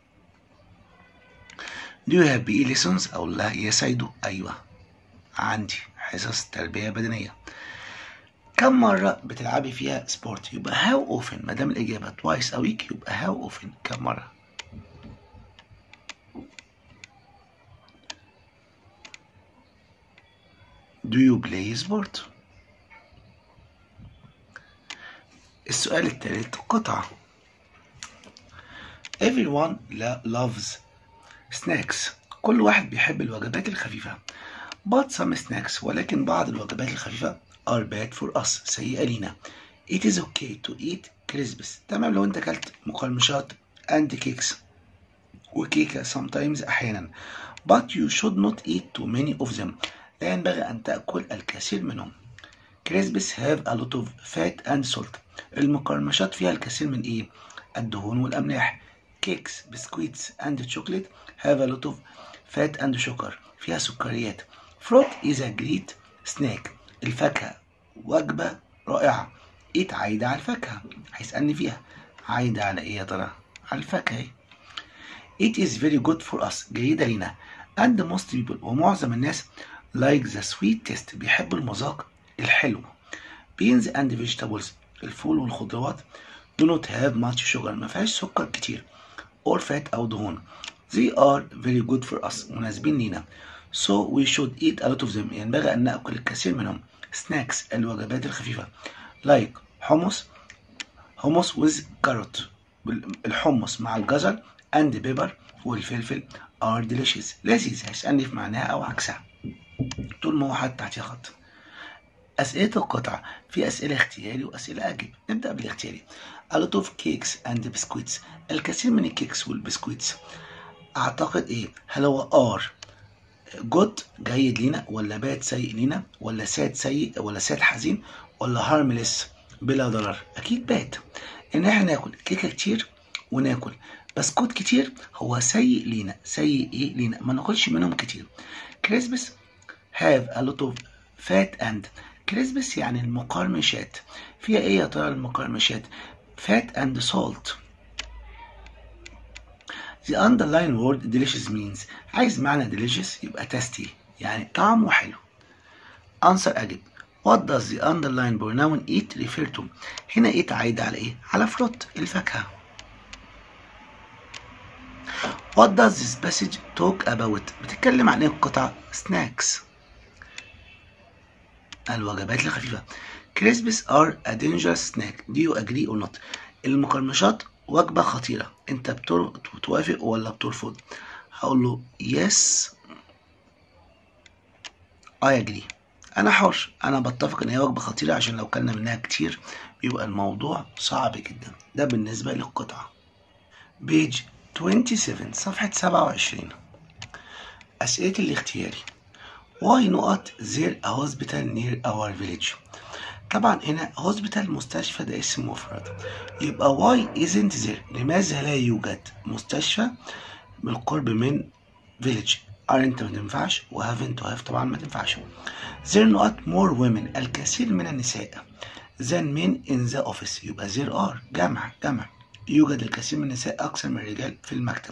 Do you have PE lessons؟ أقول لها يس I do أيوه عندي حصص تربية بدنية كم مرة بتلعبي فيها سبورت؟ يبقى how often ما دام الإجابة twice a week يبقى how often كم مرة؟ Do you play sport؟ السؤال الثالث قطعة Everyone loves snacks كل واحد بيحب الوجبات الخفيفة but some snacks ولكن بعض الوجبات الخفيفة are bad for us سيئة لينا it is okay to eat crisps تمام لو انت اكلت مقرمشات and cakes وكيكة sometimes أحيانا but you should not eat too many of them لا ينبغي أن تأكل الكثير منهم crisps have a lot of fat and salt المقرمشات فيها الكثير من إيه؟ الدهون والأملاح كيكس بسكويتس and chocolate have a lot of fat and sugar فيها سكريات fruit is a great snack الفاكهة وجبة رائعة ايه عايدة على الفاكهة هيسألني فيها عايدة على ايه يا ترى على الفاكهة it is very good for us جيدة لينا and most people ومعظم الناس like the sweet taste بيحبوا المذاق الحلو beans and vegetables الفول والخضروات do not have much sugar ما فيهاش سكر كتير or fat أو دهون they are very good for us مناسبين لينا so we should eat a lot of them ينبغي أن نأكل الكثير منهم snacks الوجبات الخفيفة like hummus hummus with carrot الحمص مع الجزر and pepper والفلفل are delicious لذيذ هيسألني في معناها أو عكسها طول ما هو حاطط تحتيه خط أسئلة القطعة في أسئلة اختياري وأسئلة أجب نبدأ بالاختياري a lot of cakes and biscuits الكثير من الكيكس والبسكويتس أعتقد إيه هل هو are جود جيد لينا ولا باد سيء لينا ولا ساد سيء ولا ساد حزين ولا هارمليس بلا ضرر اكيد باد ان احنا ناكل كيكه كتير وناكل بسكوت كتير هو سيء لينا سيء ايه لينا ما ناكلش منهم كتير كريسبس have a lot of fat and كريسبس يعني المقرمشات فيها ايه يا ترى المقرمشات fat and salt The underlying word delicious means عايز معنى delicious يبقى tasty يعني طعمه حلو answer أجب What does the underlying pronoun eat refer to هنا eat عايدة على ايه على fruit الفاكهة What does this passage talk about بتتكلم عن ايه القطعة snacks الوجبات الخفيفة crisps are a dangerous snack do you agree or not المقرمشات وجبة خطيرة انت بتوافق ولا بترفض هقول له يس I agree انا حر انا بتفق ان هي وجبة خطيرة عشان لو كلنا منها كتير بيبقى الموضوع صعب جدا ده بالنسبة للقطعة بيج 27 صفحة 27 أسئلة الاختياري Why not there a hospital near our village طبعا هنا هوسبيتال مستشفى ده اسم مفرد يبقى why isn't there لماذا لا يوجد مستشفى بالقرب من فيليج aren't ما تنفعش و haven't و have طبعا ما تنفعش there not more women الكثير من النساء than men in the office يبقى there are جمع جمع يوجد الكثير من النساء أكثر من الرجال في المكتب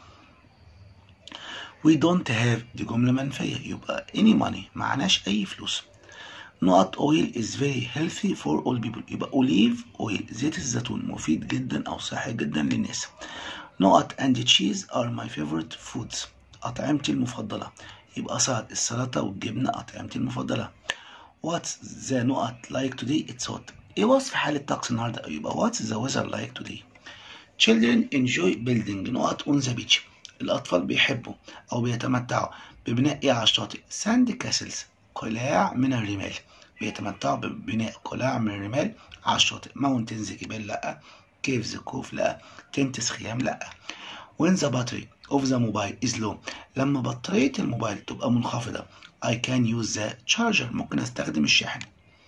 we don't have دي جملة منفية يبقى any money معناش أي فلوس نقط oil is very healthy for all people يبقى olive oil زيت الزيتون مفيد جدا أو صحي جدا للناس نقط and cheese are my favorite foods أطعمتي المفضلة يبقى سلطة السلطة والجبنة أطعمتي المفضلة What's the نقط like today it's hot إيه وصف حالة الطقس النهاردة يبقى what's the weather like today Children enjoy building نقط on the beach الأطفال بيحبوا أو بيتمتعوا ببناء إيه على الشاطئ sand castles قلاع من الرمال بيتمتعوا ببناء قلاع من الرمال على الشاطئ mountains جبال لأ caves كوف لأ tents خيام لأ when the battery of the mobile is low لما بطارية الموبايل تبقى منخفضة I can use the charger ممكن استخدم الشاحن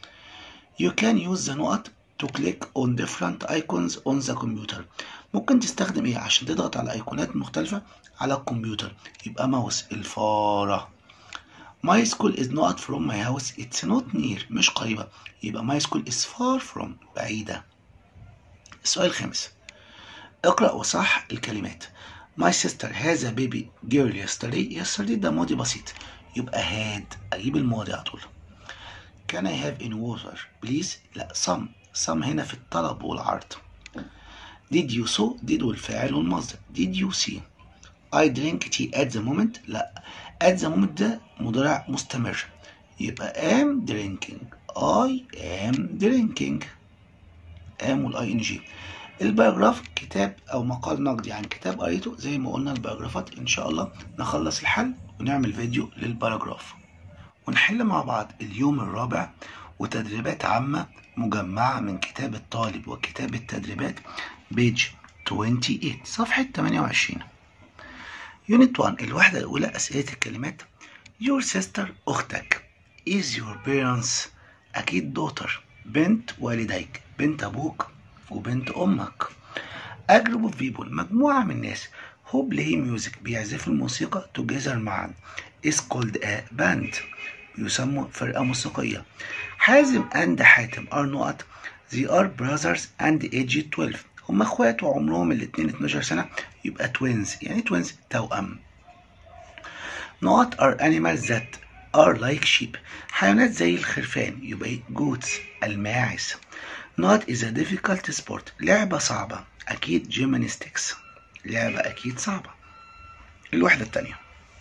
you can use the نقط to click on different icons on the computer ممكن تستخدم ايه عشان تضغط على ايقونات مختلفة على الكمبيوتر يبقى ماوس الفارة My school is not from my house it's not near مش قريبة يبقى my school is far from بعيدة السؤال الخامس اقرأ وصح الكلمات My sister has a baby girl yesterday yesterday ده ماضي بسيط يبقى had أجيب الماضي على طول Can I have in water please لا some some هنا في الطلب والعرض Did you saw did والفاعل والمصدر Did you see I drink tea at the moment لا at the moment ده مضارع مستمر يبقى am drinking I am drinking am والاي ان جي الباراجراف كتاب او مقال نقدي عن كتاب قريته زي ما قلنا الباراجرافات ان شاء الله نخلص الحل ونعمل فيديو للباراجراف ونحل مع بعض اليوم الرابع وتدريبات عامة مجمعة من كتاب الطالب وكتاب التدريبات بيج 28 صفحة 28 يونت 1 الوحدة الأولى أسئلة الكلمات Your sister أختك Is your parents أكيد daughter بنت والديك بنت أبوك وبنت أمك A group of people مجموعة من الناس who play music بيعزفوا الموسيقى together معا is called a band يسمى فرقة موسيقية حازم and حاتم are not they are brothers and aged 12 هم اخوات وعمرهم الاتنين 12 سنة يبقى twins يعني twins توأم not are animals that are like sheep حيوانات زي الخرفان يبقى goats الماعز not is a difficult sport لعبة صعبة أكيد gymnastics لعبة أكيد صعبة الوحدة التانية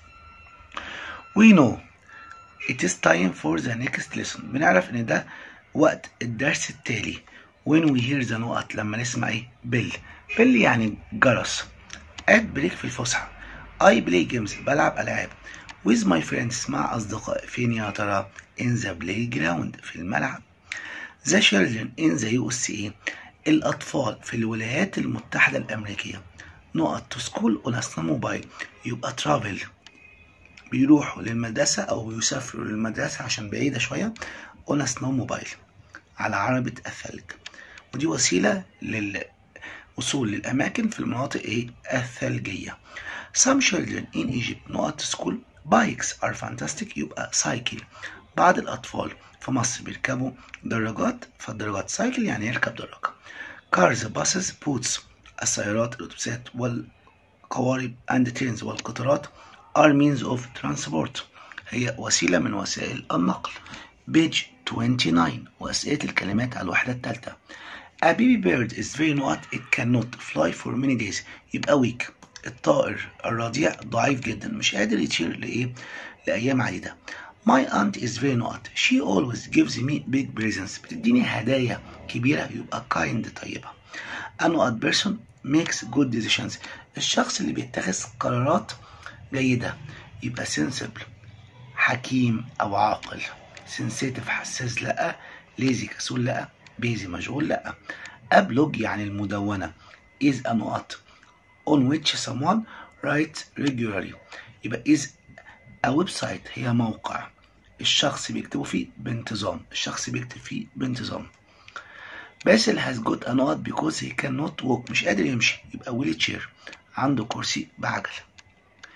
we know it is time for the next lesson بنعرف ان ده وقت الدرس التالي when we hear the نقط لما نسمع ايه bell bell يعني جرس at break في الفسحة I play games بلعب ألعاب with my friends مع أصدقائي فين يا ترى in the playground في الملعب the children in the USA الأطفال في الولايات المتحدة الأمريكية نقط to school on a snowmobile يبقى travel بيروحوا للمدرسة أو بيسافروا للمدرسة عشان بعيدة شوية on a snowmobile على عربة الثلج ودي وسيلة للوصول للأماكن في المناطق إيه الثلجية Some children in Egypt نقط school bikes are fantastic يبقى cycle بعض الأطفال في مصر بيركبوا دراجات فالدراجات سايكل يعني يركب دراجة cars buses boats السيارات الأتوبيسات والقوارب and trains والقطارات are means of transport هي وسيلة من وسائل النقل page 29 وأسئلة الكلمات على الوحدة الثالثة A baby bird is very not it cannot fly for many days يبقى weak الطائر الرضيع ضعيف جدا مش قادر يطير لإيه لأيام عديدة My aunt is very not she always gives me big presents بتديني هدايا كبيرة يبقى kind طيبة A not person makes good decisions الشخص اللي بيتخذ قرارات جيدة يبقى sensible حكيم أو عاقل sensitive حساس لأ lazy كسول لأ busy مشغول لأ أبلوج يعني المدونة is a نقط on which someone writes regularly يبقى is a website هي موقع الشخص بيكتبه فيه بانتظام الشخص بيكتب فيه بانتظام باسل has got a نقط because he cannot walk مش قادر يمشي يبقى wheel chair عنده كرسي بعجل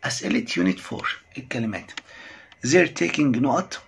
أسئلة يونت 4 الكلمات they're taking نقط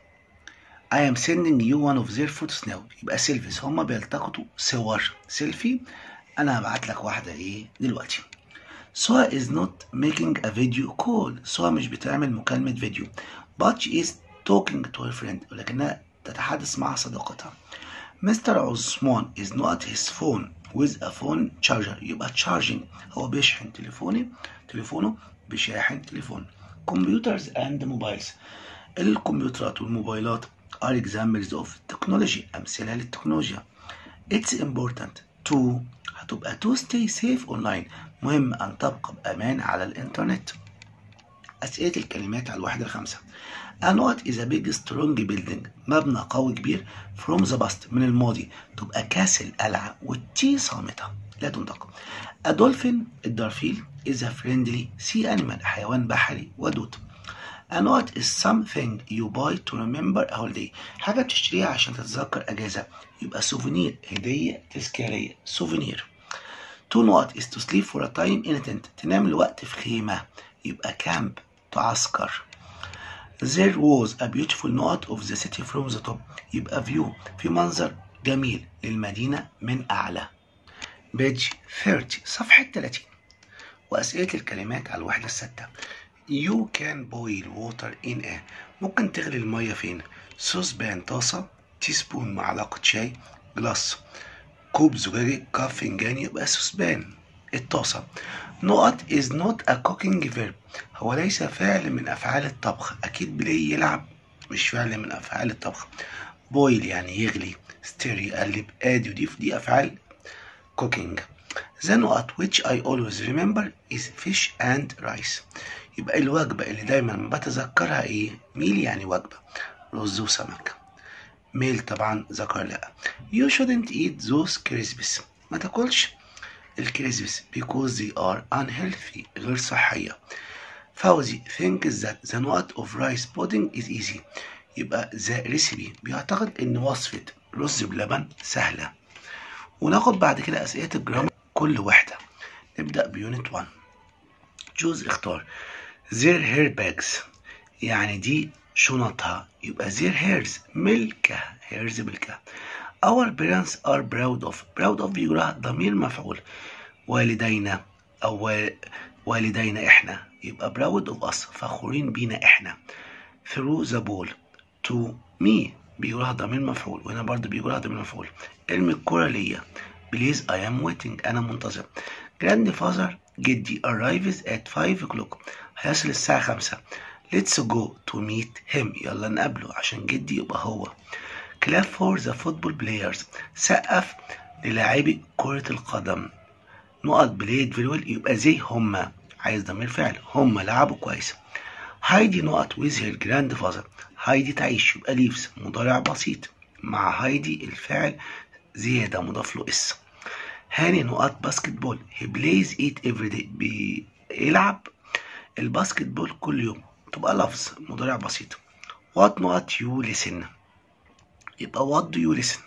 I am sending you one of their photos now يبقى سيلفيز هما بيلتقطوا صور سيلفي أنا هبعت لك واحدة إيه دلوقتي سوا is not making a video call سوا مش بتعمل مكالمة فيديو but she is talking to her friend ولكنها تتحدث مع صديقتها مستر عثمان is not his phone with a phone charger يبقى charging هو بيشحن تليفوني تليفونه بشاحن تليفون computers and mobiles الكمبيوترات والموبايلات are examples of technology أمثلة للتكنولوجيا it's important to هتبقى to stay safe online مهم أن تبقى بأمان على الإنترنت أسئلة الكلمات على الواحدة الخامسة A note is a big strong building مبنى قوي كبير from the past من الماضي تبقى كاسل قلعة والتي صامتة لا تنطق A dolphin الدرفيل is a friendly sea animal حيوان بحري ودود A note is something you buy to remember a holiday حاجة بتشتريها عشان تتذكر أجازة يبقى سوفينير هدية تذكارية سوفينير To note is to sleep for a time in a tent تنام لوقت في خيمة يبقى كامب تعسكر There was a beautiful note of the city from the top يبقى view في منظر جميل للمدينة من أعلى بيج 30 صفحة 30 وأسئلة الكلمات على الوحدة الستة You can boil water in a ممكن تغلي المية فين سوسبان طاسة تيسبون معلقة شاي جلاس كوب زجاجي كاب فنجان يبقى سوسبان الطاسة نقط is not a cooking verb هو ليس فعل من أفعال الطبخ أكيد بلاي يلعب مش فعل من أفعال الطبخ بويل يعني يغلي ستير يقلب آدي وضيف دي أفعال cooking The نقط which I always remember is fish and rice يبقى الوجبة اللي دايما بتذكرها ايه ميل يعني وجبة رز وسمك ميل طبعا ذكر لا You shouldn't eat those crisps ما تاكلش الكريسبس because they are unhealthy غير صحية فوزي thinks that the نقط of rice pudding is easy يبقى the recipe بيعتقد ان وصفة رز بلبن سهلة وناخد بعد كده أسئلة الجرامر كل واحدة نبدأ بيونت 1 choose اختار their hair bags يعني دي شنطها يبقى their hairs ملكها hairs ملكها our parents are proud of proud of بيقولها ضمير مفعول والدينا أو والدينا إحنا يبقى proud of us فخورين بينا إحنا through the ball to me بيقولها ضمير مفعول وهنا برضه بيقولها ضمير مفعول ارمي الكرة ليا بليز I am waiting أنا منتظر grandfather جدي arrives at 5 o'clock هيصل الساعة 5 let's go to meet him يلا نقابله عشان جدي يبقى هو clap for the football players سقف للاعبي كرة القدم نقط بلايد فيري ويل يبقى زي هما عايز ضمير فعل هما لعبوا كويس هايدي نقط with her grandfather هايدي تعيش يبقى ليفز مضارع بسيط مع هايدي الفعل زيادة مضاف له اس هاني نقط باسكت بول he plays it every day بيلعب الباسكت بول كل يوم تبقى لفظ مضارع بسيط what نقط you listen يبقى what do you listen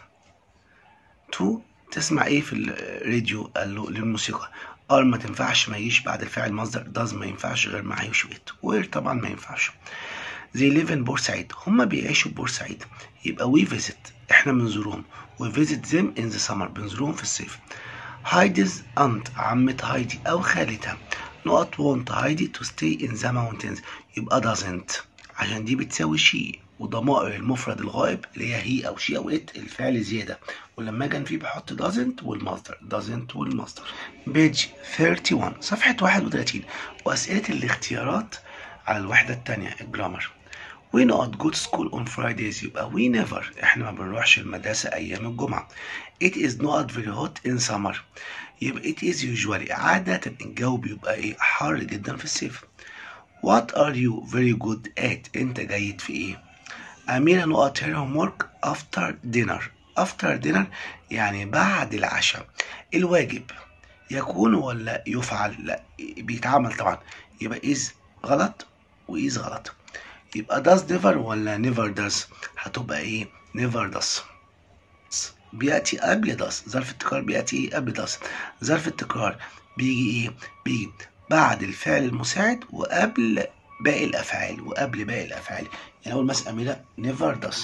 to تسمع ايه في الراديو قال له للموسيقى ار ما تنفعش ما يجيش بعد الفعل مصدر does ما ينفعش غير مع يوش ويت وير طبعا ما ينفعش زي live in بورسعيد هما بيعيشوا في بورسعيد يبقى we visit احنا بنزورهم we visit them in the summer بنزورهم في الصيف هايديز أنت عمة هايدي أو خالتها نقط want هايدي to stay in the mountains يبقى doesn't عشان دي بتساوي شيء وضمائر المفرد الغائب اللي هي هي او شي او ات الفعل زياده ولما اجي فيه بحط doesn't والمصدر doesn't والمصدر بيج 31 صفحه 31 واسئله الاختيارات على الوحده الثانيه الجرامر We not go to school on Fridays يبقى we never احنا ما بنروحش المدرسة أيام الجمعة. It is not very hot in summer. يبقى it is usually عادة الجو بيبقى ايه حار جدا في الصيف. What are you very good at؟ أنت جيد في ايه؟ أميرة نقط her homework after dinner. After dinner يعني بعد العشاء. الواجب يكون ولا يفعل؟ لا بيتعمل طبعا. يبقى is غلط وإيز غلط. يبقى does never ولا never does هتبقى ايه never does بيأتي قبل does ظرف التكرار بيأتي ايه قبل does ظرف التكرار بيجي ايه بيجي بعد الفعل المساعد وقبل باقي الافعال وقبل باقي الافعال يعني اول مثلا اميره never does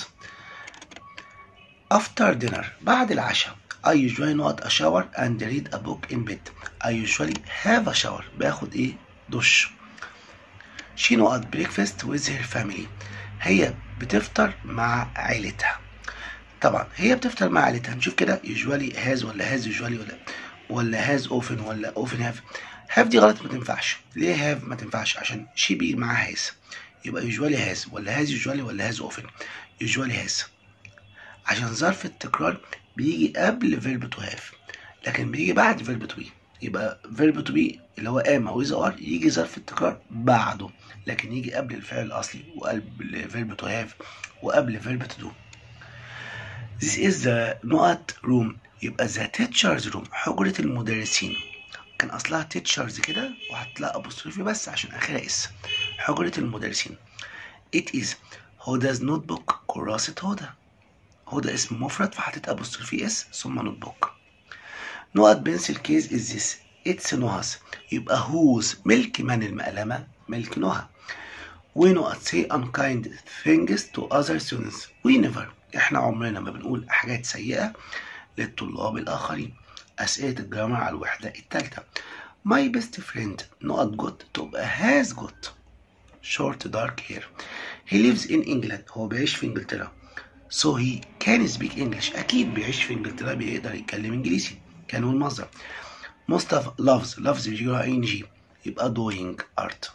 after dinner بعد العشاء I usually not a shower and read a book in bed I usually have a shower باخد ايه دش she not breakfast with her family هي بتفطر مع عيلتها طبعا هي بتفطر مع عيلتها نشوف كده usually has ولا has usually ولا ولا has often ولا often have have دي غلط ما تنفعش ليه have ما تنفعش عشان she بيجي معاها has يبقى usually has ولا has usually ولا has often usually has عشان ظرف التكرار بيجي قبل verb to have لكن بيجي بعد verb to be يبقى verb to be اللي هو am او is or يجي ظرف التكرار بعده لكن يجي قبل الفعل الاصلي وقبل verb to have وقبل verb to do This is the نقط room يبقى the teacher's room حجرة المدرسين كان أصلها teachers كده وهتلاقي أبوستروفي بس عشان آخرها اس حجرة المدرسين It is هدا's notebook كراسة هدى هدى اسم مفرد فحطيت أبوستروفي اس ثم نوت بوك نقط بنسل كيز is this it's نهس يبقى whose ملك من المقلمة ملك نهى ونقط say unkind things to other students we never احنا عمرنا ما بنقول حاجات سيئة للطلاب الآخرين أسئلة الجرامر على الوحدة التالتة My best friend نقط جوت تبقى has got short dark hair He lives in England هو بيعيش في إنجلترا So he can speak English أكيد بيعيش في إنجلترا بيقدر يتكلم إنجليزي كان هو المصدر مصطفى loves loves بيجيبها إن جي يبقى doing art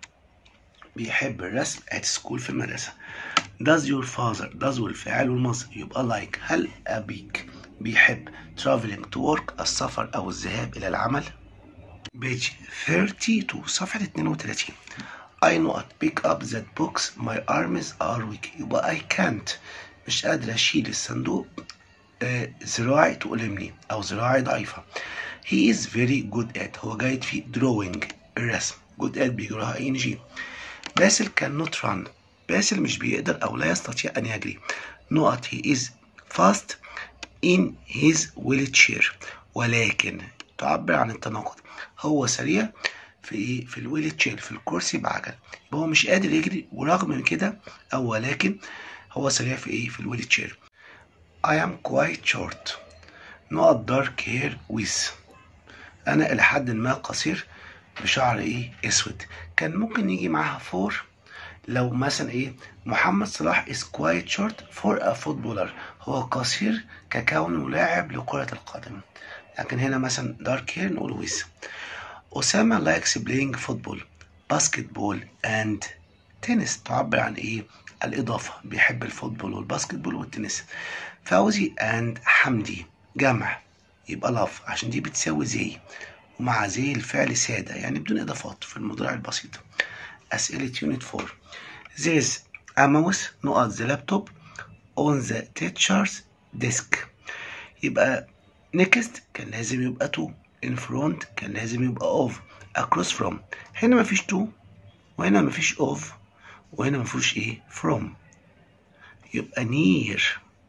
بيحب الرسم at school في المدرسة does your father does والفعل والمصدر يبقى like هل أبيك بيحب traveling to work السفر أو الذهاب إلى العمل page 32 صفحة 32 I not pick up that books my arms are weak يبقى I can't مش قادر أشيل الصندوق آه، ذراعي تؤلمني أو ذراعي ضعيفة he is very good at هو جيد في drawing الرسم good at بيجراها إن جي باسل cannot run باسل مش بيقدر أو لا يستطيع أن يجري نقط he is fast in his wheelchair ولكن تعبر عن التناقض هو سريع في ايه في الويل تشير في الكرسي بعجل يبقى هو مش قادر يجري ورغم من كده او ولكن هو سريع في ايه في الويل تشير I am quite short نقط dark hair with انا الى حد ما قصير بشعر ايه اسود كان ممكن يجي معاها فور لو مثلا ايه محمد صلاح is quite short for a footballer هو قصير ككونه لاعب لكرة القدم لكن هنا مثلا dark hair نقول with أسامة likes playing football basketball and tennis تعبر عن ايه الإضافة بيحب الفوتبول والباسكتبول والتنس فوزي and حمدي جمع يبقى لاف عشان دي بتساوي زي ومع زي الفعل سادة يعني بدون إضافات في المضارع البسيط أسئلة يونت 4 There's a mouse نقط the laptop on the teacher's desk يبقى next كان لازم يبقى to in front كان لازم يبقى of across from هنا مفيش to وهنا مفيش of وهنا مفيش ايه from يبقى near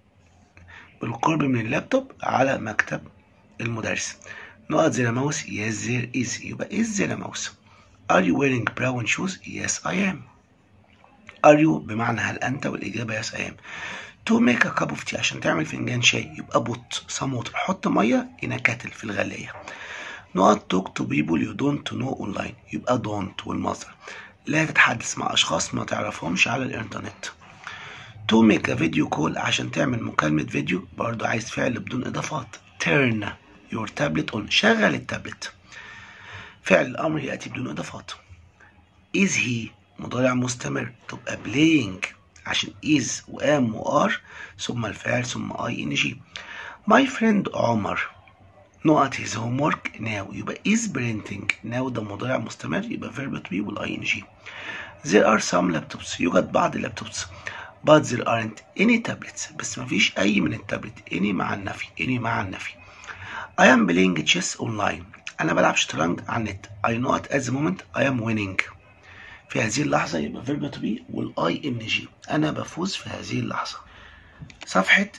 بالقرب من اللابتوب على مكتب المدرس نقط زي ماوس yes there is يبقى is there a mouse are you wearing brown shoes yes I am are you بمعنى هل أنت والإجابة yes I am to make a cup of tea عشان تعمل فنجان شاي يبقى put some water حط مية in a kettle في الغلاية نقط talk to people you don't know online يبقى don't والمصدر لا تتحدث مع أشخاص ما تعرفهمش على الإنترنت to make a video call عشان تعمل مكالمة فيديو برضو عايز فعل بدون إضافات turn your tablet on شغل التابلت فعل الأمر يأتي بدون إضافات is he مضارع مستمر تبقى playing عشان is وام وار ثم الفعل ثم اي ان جي my friend عمر نقط his homework now يبقى is printing now ده مضارع مستمر يبقى verb to be والاي ان جي there are some laptops يوجد بعض اللابتوبس but there aren't any tablets بس مفيش أي من التابلت any مع النفي any مع النفي I am playing chess online أنا بلعب شطرنج على النت I know it at the moment I am winning في هذه اللحظة يبقى verb to be والاي ان جي أنا بفوز في هذه اللحظة صفحة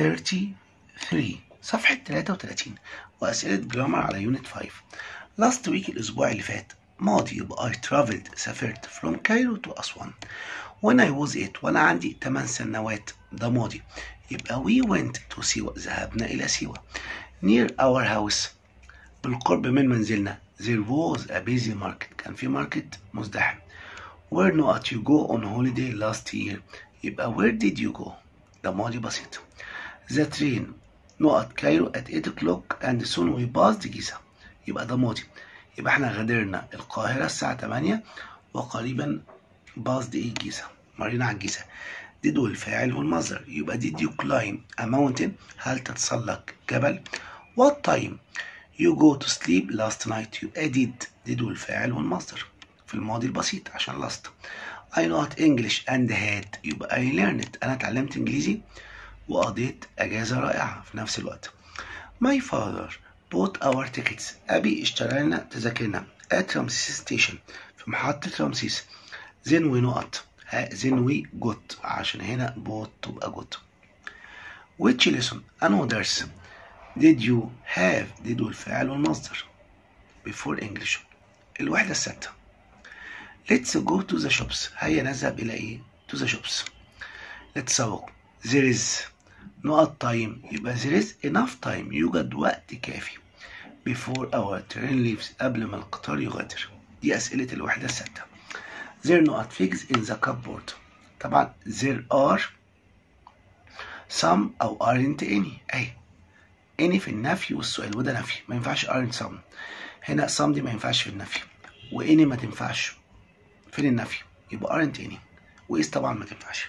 33 صفحة 33 وأسئلة جرامر على يونت 5 لاست ويك الأسبوع اللي فات ماضي يبقى I traveled سافرت from Cairo to أسوان when I was 8 وأنا عندي 8 سنوات ده ماضي يبقى we went to سيوة ذهبنا إلى سيوة near our house بالقرب من منزلنا there was a busy market كان في ماركت مزدحم where not you go on holiday last year يبقى where did you go ده ماضي بسيط the train نقط كايرو at 8 o'clock and soon we passed جيزة يبقى ده ماضي يبقى احنا غادرنا القاهرة الساعة 8 وقريبا باصد ايه جيزة مرينا على الجيزة did والفاعل والمصدر يبقى did you climb a mountain هل تتسلق جبل what time you go to sleep last night يبقى did did والفاعل والمصدر في الماضي البسيط عشان last I know English and had يبقى I learned أنا اتعلمت إنجليزي وقضيت أجازة رائعة في نفس الوقت My father bought our tickets أبي اشترى لنا تذاكرنا at رمسيس station في محطة رمسيس then we نقط then we got عشان هنا bought تبقى got which lesson أنه درس did you have did والفعل والمصدر before English الوحدة الستة let's go to the shops هيا نذهب إلى إيه to the shops نتسوق there is نقط time يبقى there is enough time يوجد وقت كافي before our train leaves قبل ما القطار يغادر دي أسئلة الوحدة الستة there نقط figs in the cupboard طبعا there are some أو aren't any أي any في النفي والسؤال وده نفي ما ينفعش aren't some هنا some دي ما ينفعش في النفي واني ما تنفعش فين النفي يبقى aren't any وإيس طبعا ما تنفعش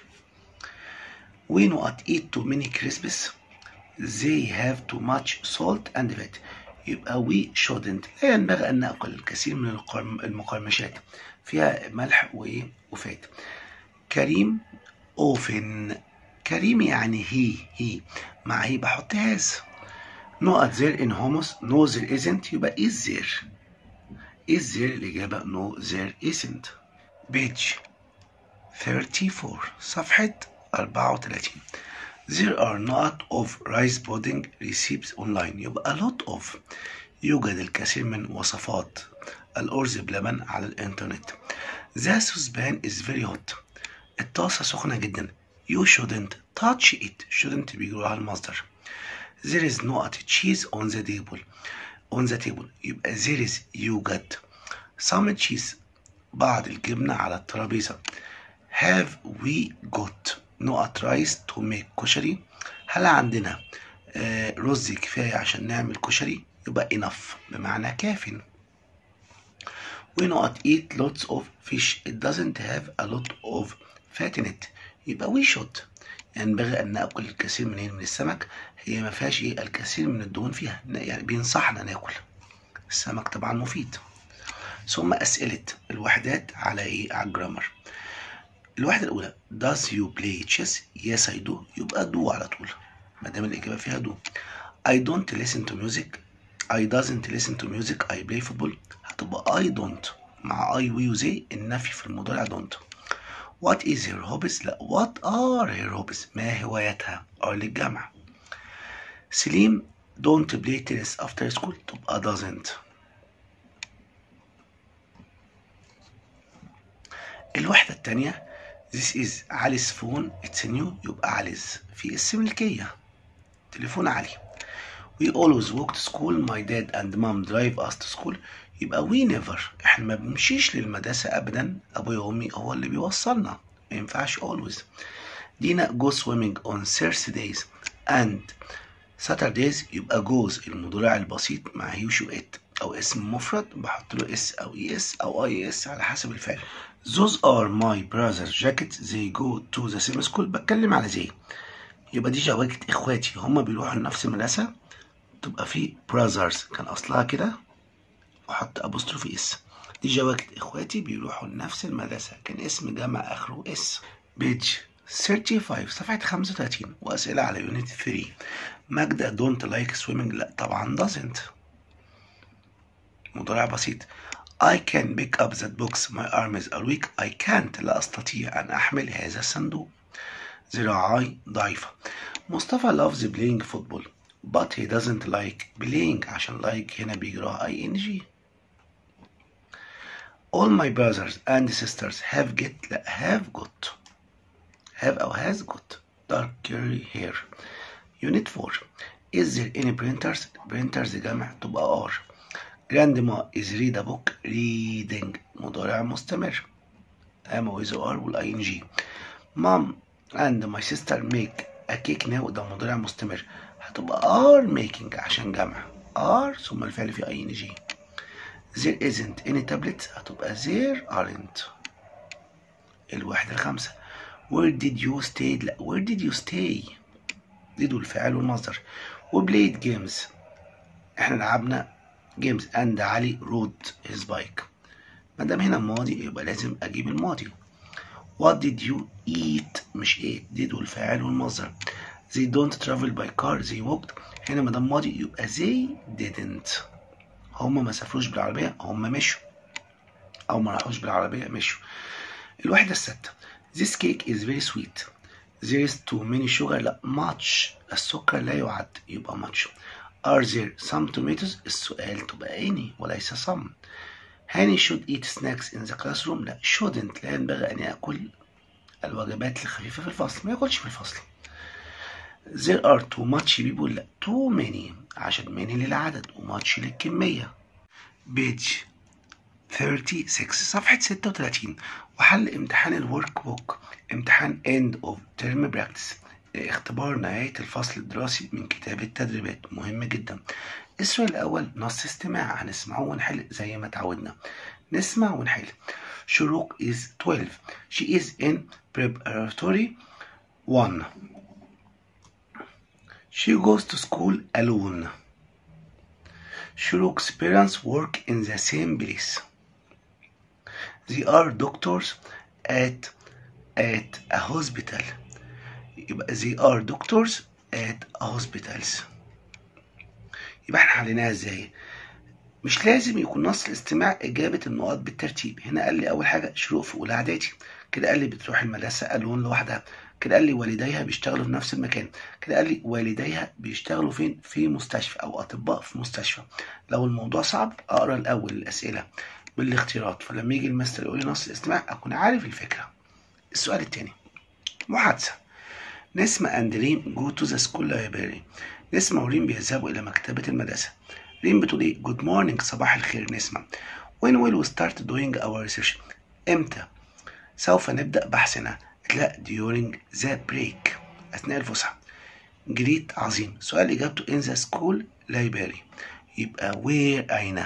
we نقط eat too many crisps they have too much salt and fat يبقى we shouldn't لا ينبغي أن نأكل الكثير من المقرمشات فيها ملح وإيه وفات كريم often كريم يعني هي هي مع هي بحط هاز نقط there in hummus no there isn't يبقى is there is there الإجابة no there isn't page 34 صفحة 34 There are not of rice pudding recipes online يبقى a lot of يوجد الكثير من وصفات الأرز بلبن على الإنترنت The saucepan is very hot الطاسة سخنة جدا You shouldn't touch it shouldn't بيجروها المصدر There is not cheese on the table on the table يبقى there is يوجد some cheese بعض الجبنة على الترابيزة Have we got نقط رايس تو ميك كشري هل عندنا آه رز كفاية عشان نعمل كشري يبقى enough بمعنى كاف ونقط eat lots of fish it doesn't have a lot of fat in it يبقى we should ينبغي أن نأكل الكثير من من السمك هي ما فيهاش إيه الكثير من الدهون فيها يعني بينصحنا ناكل السمك طبعا مفيد ثم أسئلة الوحدات على إيه على الجرامر الوحدة الأولى does you play chess yes I do يبقى do على طول ما دام الإجابة فيها do I don't listen to music I doesn't listen to music I play football هتبقى I don't مع I we وزي النفي في المضارع don't What is her hobbies لا what are her hobbies ما هواياتها are للجمع سليم don't play tennis after school تبقى doesn't الوحدة التانية This is علي's phone it's new يبقى علي's في اس ملكية تليفون علي We always walk to school my dad and mom drive us to school يبقى we never احنا ما بنمشيش للمدرسة ابدا ابويا وامي هو اللي بيوصلنا ما ينفعش always دينا go swimming on Thursdays and Saturdays يبقى goes المضارع البسيط مع he وشو it او اسم مفرد بحط له اس او اي اس او اي اس على حسب الفعل Those are my brother's jackets they go to the same school بتكلم على زي يبقى دي جواكت اخواتي هما بيروحوا لنفس المدرسة تبقى في brothers كان اصلها كده واحط ابوستروفي اس دي جواكت اخواتي بيروحوا لنفس المدرسة كان اسم جمع اخره اس بيج 35 صفحة 35 واسئلة على يونت 3 ماجدة دونت لايك سويمنج لا طبعا doesn't مضارع بسيط I can pick up that box my arms are weak I can't لا أستطيع أن أحمل هذا الصندوق ذراعي ضعيفة مصطفى loves playing football but he doesn't like playing عشان like هنا بيجراها ing all my brothers and sisters have get لا have got have أو has got dark curly hair unit 4 is there any printers printers جمع تبقى are grandma is read a book reading مضارع مستمر am with are والing mom and my sister make a cake now ده مضارع مستمر هتبقى are making عشان جمع are ثم الفعل في ing there isn't any tablet هتبقى there aren't الواحد الخمسة where did you stay لا where did you stay did الفعل والمصدر و played games احنا لعبنا games and علي rode his bike ما دام هنا ماضي يبقى لازم اجيب الماضي what did you eat مش ate did والفاعل والمصدر they don't travel by car they walked هنا ما دام ماضي يبقى they didn't هما ما سافروش بالعربية هما مشوا أو ما راحوش بالعربية مشوا الوحدة الستة this cake is very sweet there is too many sugar لا much السكر لا يعد يبقى much are there some tomatoes السؤال تبقى any وليس some هاني should eat snacks in the classroom لا shouldn't لا ينبغي أن يأكل الوجبات الخفيفة في الفصل ما ياكلش في الفصل there are too much people لا too many عشان many للعدد و much للكمية page 36 صفحة 36 وحل امتحان الورك بوك امتحان end of term practice اختبار نهاية الفصل الدراسي من كتاب التدريبات مهم جدا السؤال الأول نص استماع هنسمعه ونحل زي ما تعودنا نسمع ونحل شروق is 12 she is in preparatory 1 she goes to school alone Shuruk's parents work in the same place they are doctors at at a hospital يبقى they are doctors at hospitals يبقى احنا حليناها ازاي مش لازم يكون نص الاستماع إجابة النقاط بالترتيب هنا قال لي أول حاجة شروق في أولى إعدادي كده قال لي بتروح المدرسة ألون لوحدها كده قال لي والديها بيشتغلوا في نفس المكان كده قال لي والديها بيشتغلوا فين في مستشفى أو أطباء في مستشفى لو الموضوع صعب أقرأ الأول الأسئلة بالاختيارات فلما يجي المستر يقول لي نص الاستماع أكون عارف الفكرة السؤال الثاني محادثة نسمة and ريم go to the school library نسمة وريم بيذهبوا إلى مكتبة المدرسة ريم بتقول إيه good morning صباح الخير نسمة when will we start doing our research إمتى سوف نبدأ بحثنا لا during the break أثناء الفسحة جريت عظيم سؤال إجابته in the school library يبقى where أين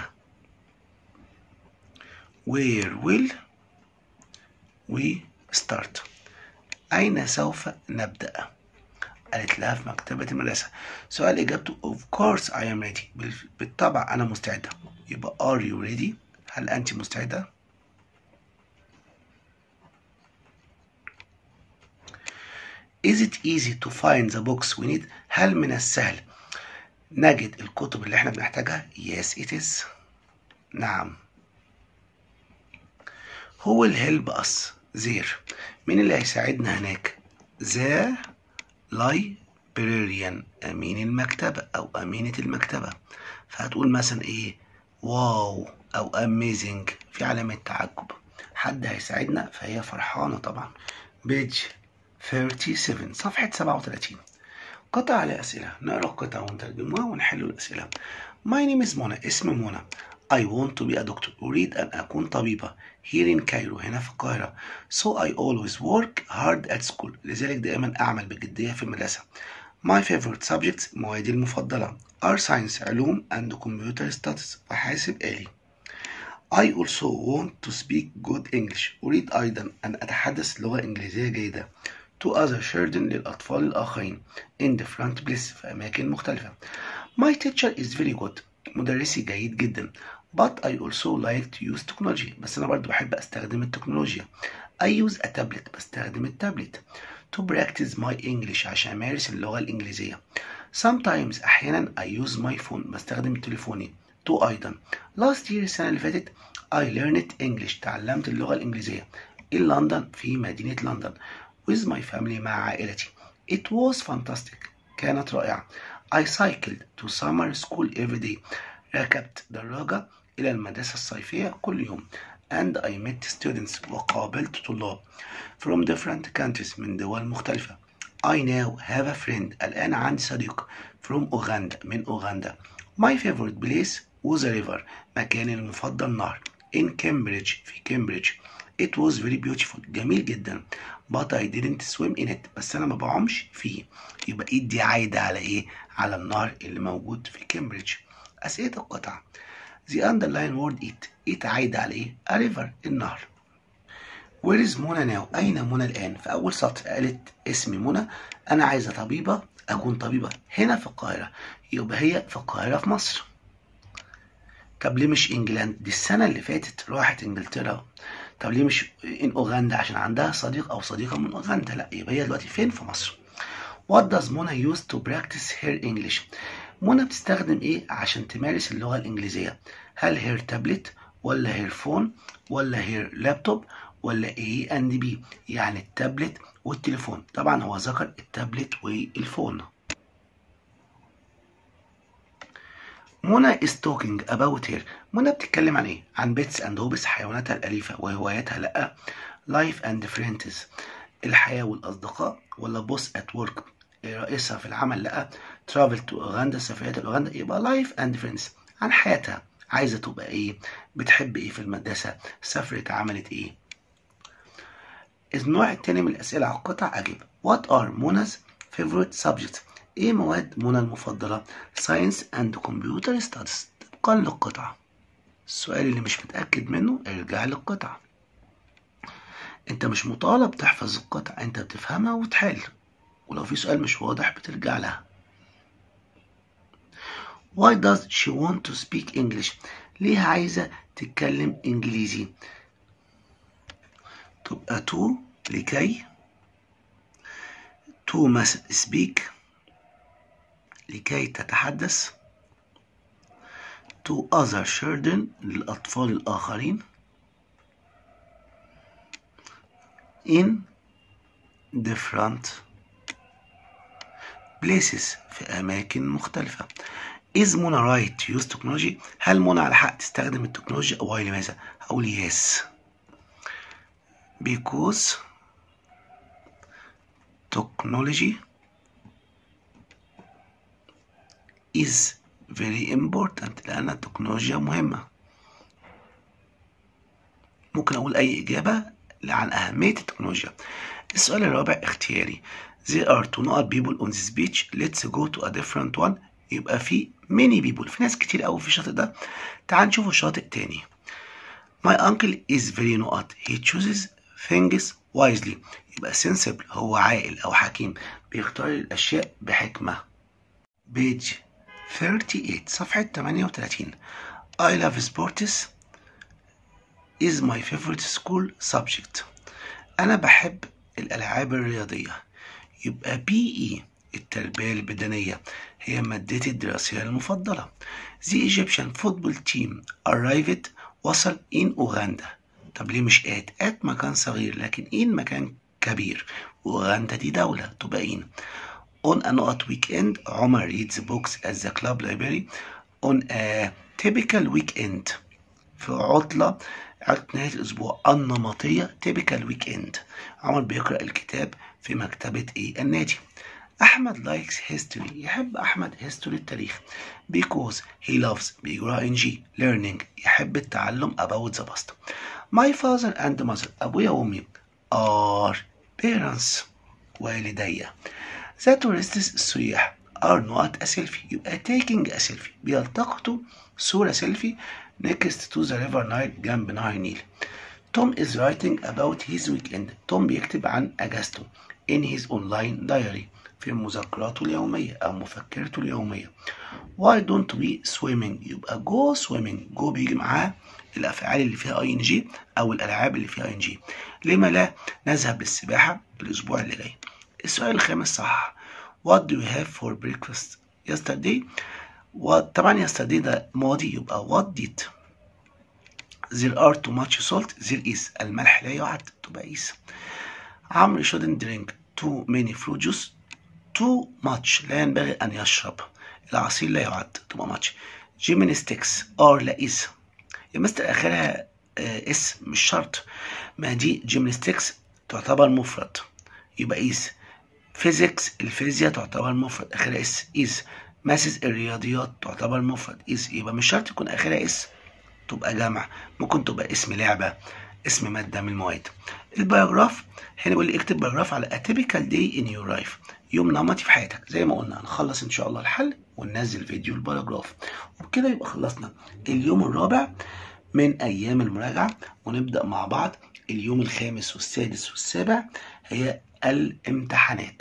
where will we start أين سوف نبدأ قالت لها في مكتبة المدرسة سؤال إجابته of course I am ready بالطبع أنا مستعدة يبقى are you ready هل أنت مستعدة Is it easy to find the books we need هل من السهل نجد الكتب اللي احنا بنحتاجها Yes it is نعم Who will help us there مين اللي هيساعدنا هناك The librarian أمين المكتبة أو أمينة المكتبة فهتقول مثلا إيه واو أو amazing في علامة تعجب حد هيساعدنا فهي فرحانة طبعا بيج 37 صفحة 37 قطع على أسئلة نقرأ القطع ونترجمها ونحل الأسئلة My name is منى اسم منى I want to be a doctor أريد أن أكون طبيبة here in Cairo هنا في القاهرة so I always work hard at school لذلك دائما أعمل بجدية في المدرسة My favorite subjects موادي المفضلة are science علوم and computer studies وحاسب آلي I also want to speak good English أريد أيضا أن أتحدث لغة إنجليزية جيدة to other children للأطفال الآخرين in different places في أماكن مختلفة My teacher is very good مدرسي جيد جدا but I also like to use technology بس أنا برضو بحب أستخدم التكنولوجيا I use a tablet بستخدم التابلت to practice my English عشان أمارس اللغة الإنجليزية sometimes أحيانا I use my phone بستخدم تليفوني to أيضا last year السنة اللي فاتت I learned English تعلمت اللغة الإنجليزية in لندن في مدينة لندن with my family مع عائلتي it was fantastic كانت رائعة I cycled to summer school every day ركبت دراجة إلى المدرسة الصيفية كل يوم and I met students وقابلت طلاب from different countries من دول مختلفة I now have a friend الآن عندي صديق from Uganda من أوغندا My favorite place was a river مكاني المفضل نهر in Cambridge في كامبريدج It was very beautiful جميل جدا but I didn't swim in it بس أنا ما بعومش فيه يبقى إيه دي عايدة على إيه؟ على النهر اللي موجود في كامبريدج أسئلة القطعة The underline word it it عايدة على إيه؟ a river النهر Where is منى now؟ أين منى الآن؟ في أول سطر قالت اسمي منى أنا عايزة طبيبة أكون طبيبة هنا في القاهرة يبقى هي في القاهرة في مصر طب ليه مش انجلاند دي السنة اللي فاتت راحت انجلترا طب ليه مش ان اوغندا عشان عندها صديق او صديقة من اوغندا لا يبقى هي دلوقتي فين في مصر What does منى use to practice her English منى بتستخدم ايه عشان تمارس اللغة الانجليزية هل هير تابلت ولا هير فون ولا هير لابتوب ولا ايه اند بي يعني التابلت والتليفون طبعا هو ذكر التابلت والفون منى is talking about her منى بتتكلم عن ايه عن بيتس اند هوبس حيواناتها الاليفه وهواياتها لا لايف اند فريندز الحياه والاصدقاء ولا بوس ات ورك رئيسها في العمل لا ترافل تو اوغندا سفريات لاوغندا يبقى لايف اند فريندز عن حياتها عايزه تبقى ايه بتحب ايه في المدرسه سافرت عملت ايه النوع التاني من الاسئله على القطع اجيب what are منا's favorite subjects ايه مواد منى المفضلة ساينس اند كمبيوتر ستادز طبقا للقطعة السؤال اللي مش متأكد منه ارجع للقطعة انت مش مطالب تحفظ القطعة انت بتفهمها وتحل ولو في سؤال مش واضح بترجع لها Why does she want to speak English? ليه عايزة تتكلم إنجليزي؟ تبقى to لكي to must speak لكي تتحدث to other children للأطفال الآخرين in different places في أماكن مختلفة is منى right to use technology هل منى على حق تستخدم التكنولوجيا واي لماذا هقول yes because technology is very important لأن التكنولوجيا مهمة ممكن أقول أي إجابة عن أهمية التكنولوجيا السؤال الرابع اختياري There are two not people on this beach let's go to a different one يبقى في many people في ناس كتير قوي في الشاطئ ده تعال نشوف الشاطئ تاني My uncle is very not he chooses things wisely يبقى sensible هو عاقل أو حكيم بيختار الأشياء بحكمة page 38 صفحة 38 I love sports is my favorite school subject أنا بحب الألعاب الرياضية يبقى PE التربية البدنية هي مادتي الدراسية المفضلة The Egyptian football team arrived وصل in أوغندا طب ليه مش آت؟ آت مكان صغير لكن إن مكان كبير وأوغندا دي دولة تبقى إن on a not weekend عمر reads books at the club library on a typical weekend في عطلة عطلة نهاية الأسبوع النمطية typical weekend عمر بيقرأ الكتاب في مكتبة إيه النادي أحمد likes history يحب أحمد history التاريخ because he loves بيقرأ إن جي learning يحب التعلم about the past my father and mother أبويا وأمي are parents والدي the tourists السياح are not a selfie يبقى taking a selfie بيلتقطوا صورة سيلفي next to the river Nile جنب نهر النيل توم is writing about his weekend توم بيكتب عن أجازته in his online diary في مذكراته اليومية أو مفكرته اليومية why don't we swimming يبقى go swimming go بيجي معاه الأفعال اللي فيها ing أو الألعاب اللي فيها ing لما لا نذهب للسباحة الأسبوع اللي جاي السؤال الخامس صح what do you have for breakfast yesterday وطبعا yesterday ده ماضي يبقى what did there are too much salt there is الملح لا يعد تبقى is عمرو shouldn't drink too many fruit juice too much لا ينبغي أن يشرب العصير لا يعد تبقى much gymnastics are لا is يا مستر آخرها اس مش شرط ما دي جيمناستكس تعتبر مفرد يبقى is physics الفيزياء تعتبر مفرد اخرها اس is ماسس الرياضيات تعتبر مفرد is يبقى مش شرط يكون اخرها اس تبقى جمع ممكن تبقى اسم لعبة اسم مادة من المواد الباراجراف هنا بيقول لي اكتب باراجراف على a typical day in your life يوم نمطي في حياتك زي ما قلنا هنخلص ان شاء الله الحل وننزل فيديو الباراجراف وبكده يبقى خلصنا اليوم الرابع من ايام المراجعة ونبدأ مع بعض اليوم الخامس والسادس والسابع هي الامتحانات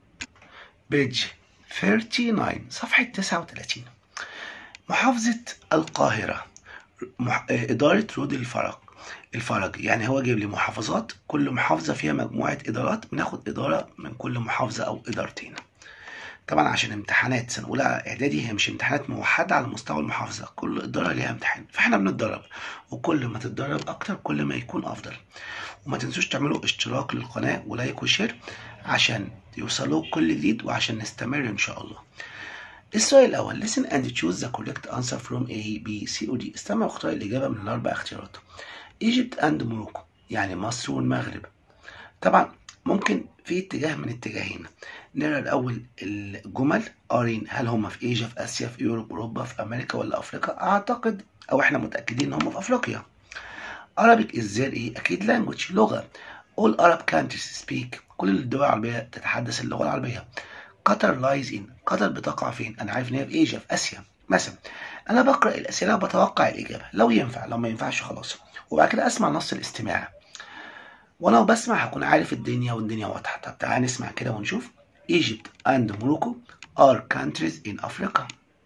بيج 39 صفحة 39 محافظة القاهرة مح... إدارة رود الفرج الفرج يعني هو جايب لي محافظات كل محافظة فيها مجموعة إدارات بناخد إدارة من كل محافظة أو إدارتين طبعا عشان امتحانات سنة أولى إعدادي هي مش امتحانات موحدة على مستوى المحافظة كل إدارة ليها امتحان فإحنا بنتدرب وكل ما تتدرب أكتر كل ما يكون أفضل وما تنسوش تعملوا اشتراك للقناة ولايك وشير عشان يوصلوا كل جديد وعشان نستمر إن شاء الله السؤال الأول listen and choose the correct answer from A, B, C or D استمع واختار الإجابة من الأربع اختيارات Egypt and Morocco يعني مصر والمغرب طبعا ممكن في اتجاه من اتجاهين نقرا الأول الجمل قارين هل هم في ايجا في آسيا في يوروب أوروبا في أمريكا ولا أفريقيا أعتقد أو إحنا متأكدين إن هم في أفريقيا Arabic is there إيه أكيد language لغة all Arab countries speak كل الدول العربية تتحدث اللغة العربية قطر لايز ان قطر بتقع فين انا عارف ان هي في ايجا في اسيا مثلا انا بقرا الاسئله وبتوقع الاجابه لو ينفع لو ما ينفعش خلاص وبعد كده اسمع نص الاستماع وانا بسمع هكون عارف الدنيا والدنيا واضحه طب تعالى نسمع كده ونشوف Egypt and Morocco are countries in Africa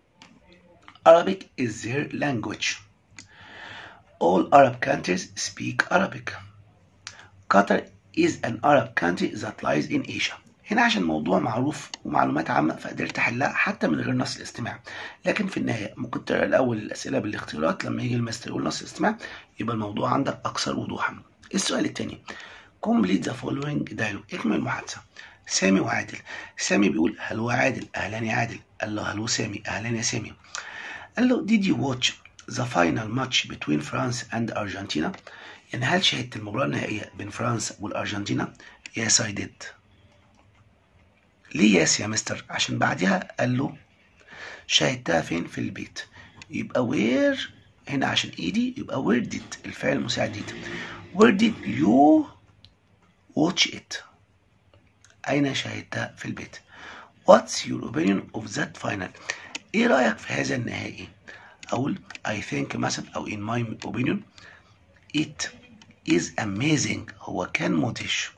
Arabic is their language all Arab countries speak Arabic Qatar is an Arab country that lies in Asia هنا عشان الموضوع معروف ومعلومات عامة فقدرت أحلها حتى من غير نص الاستماع لكن في النهاية ممكن تقرا الأول الأسئلة بالاختيارات لما يجي المستر يقول نص الاستماع يبقى الموضوع عندك أكثر وضوحا السؤال الثاني complete the following dialogue اكمل المحادثة سامي وعادل سامي بيقول هل هو عادل أهلا يا عادل قال له هل هو سامي أهلا يا سامي قال له did you watch the final match between France and Argentina يعني هل شاهدت المباراة النهائية بين فرنسا والأرجنتينا yes I did ليه ياس يا مستر عشان بعدها قال له شاهدتها فين في البيت يبقى وير هنا عشان ايدي يبقى وير ديد الفعل المساعد ديد وير ديد يو واتش ات اين شاهدتها في البيت What's your opinion of that final ايه رأيك في هذا النهائي اقول I think مثلا او in my opinion it is amazing هو كان مدهش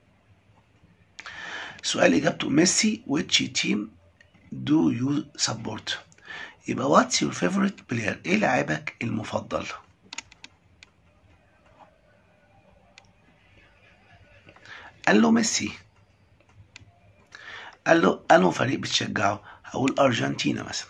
سؤال إجابته ميسي which team do you support يبقى what's your favorite player إيه لاعبك المفضل قال له ميسي قال له أنه فريق بتشجعه هقول أرجنتينا مثلا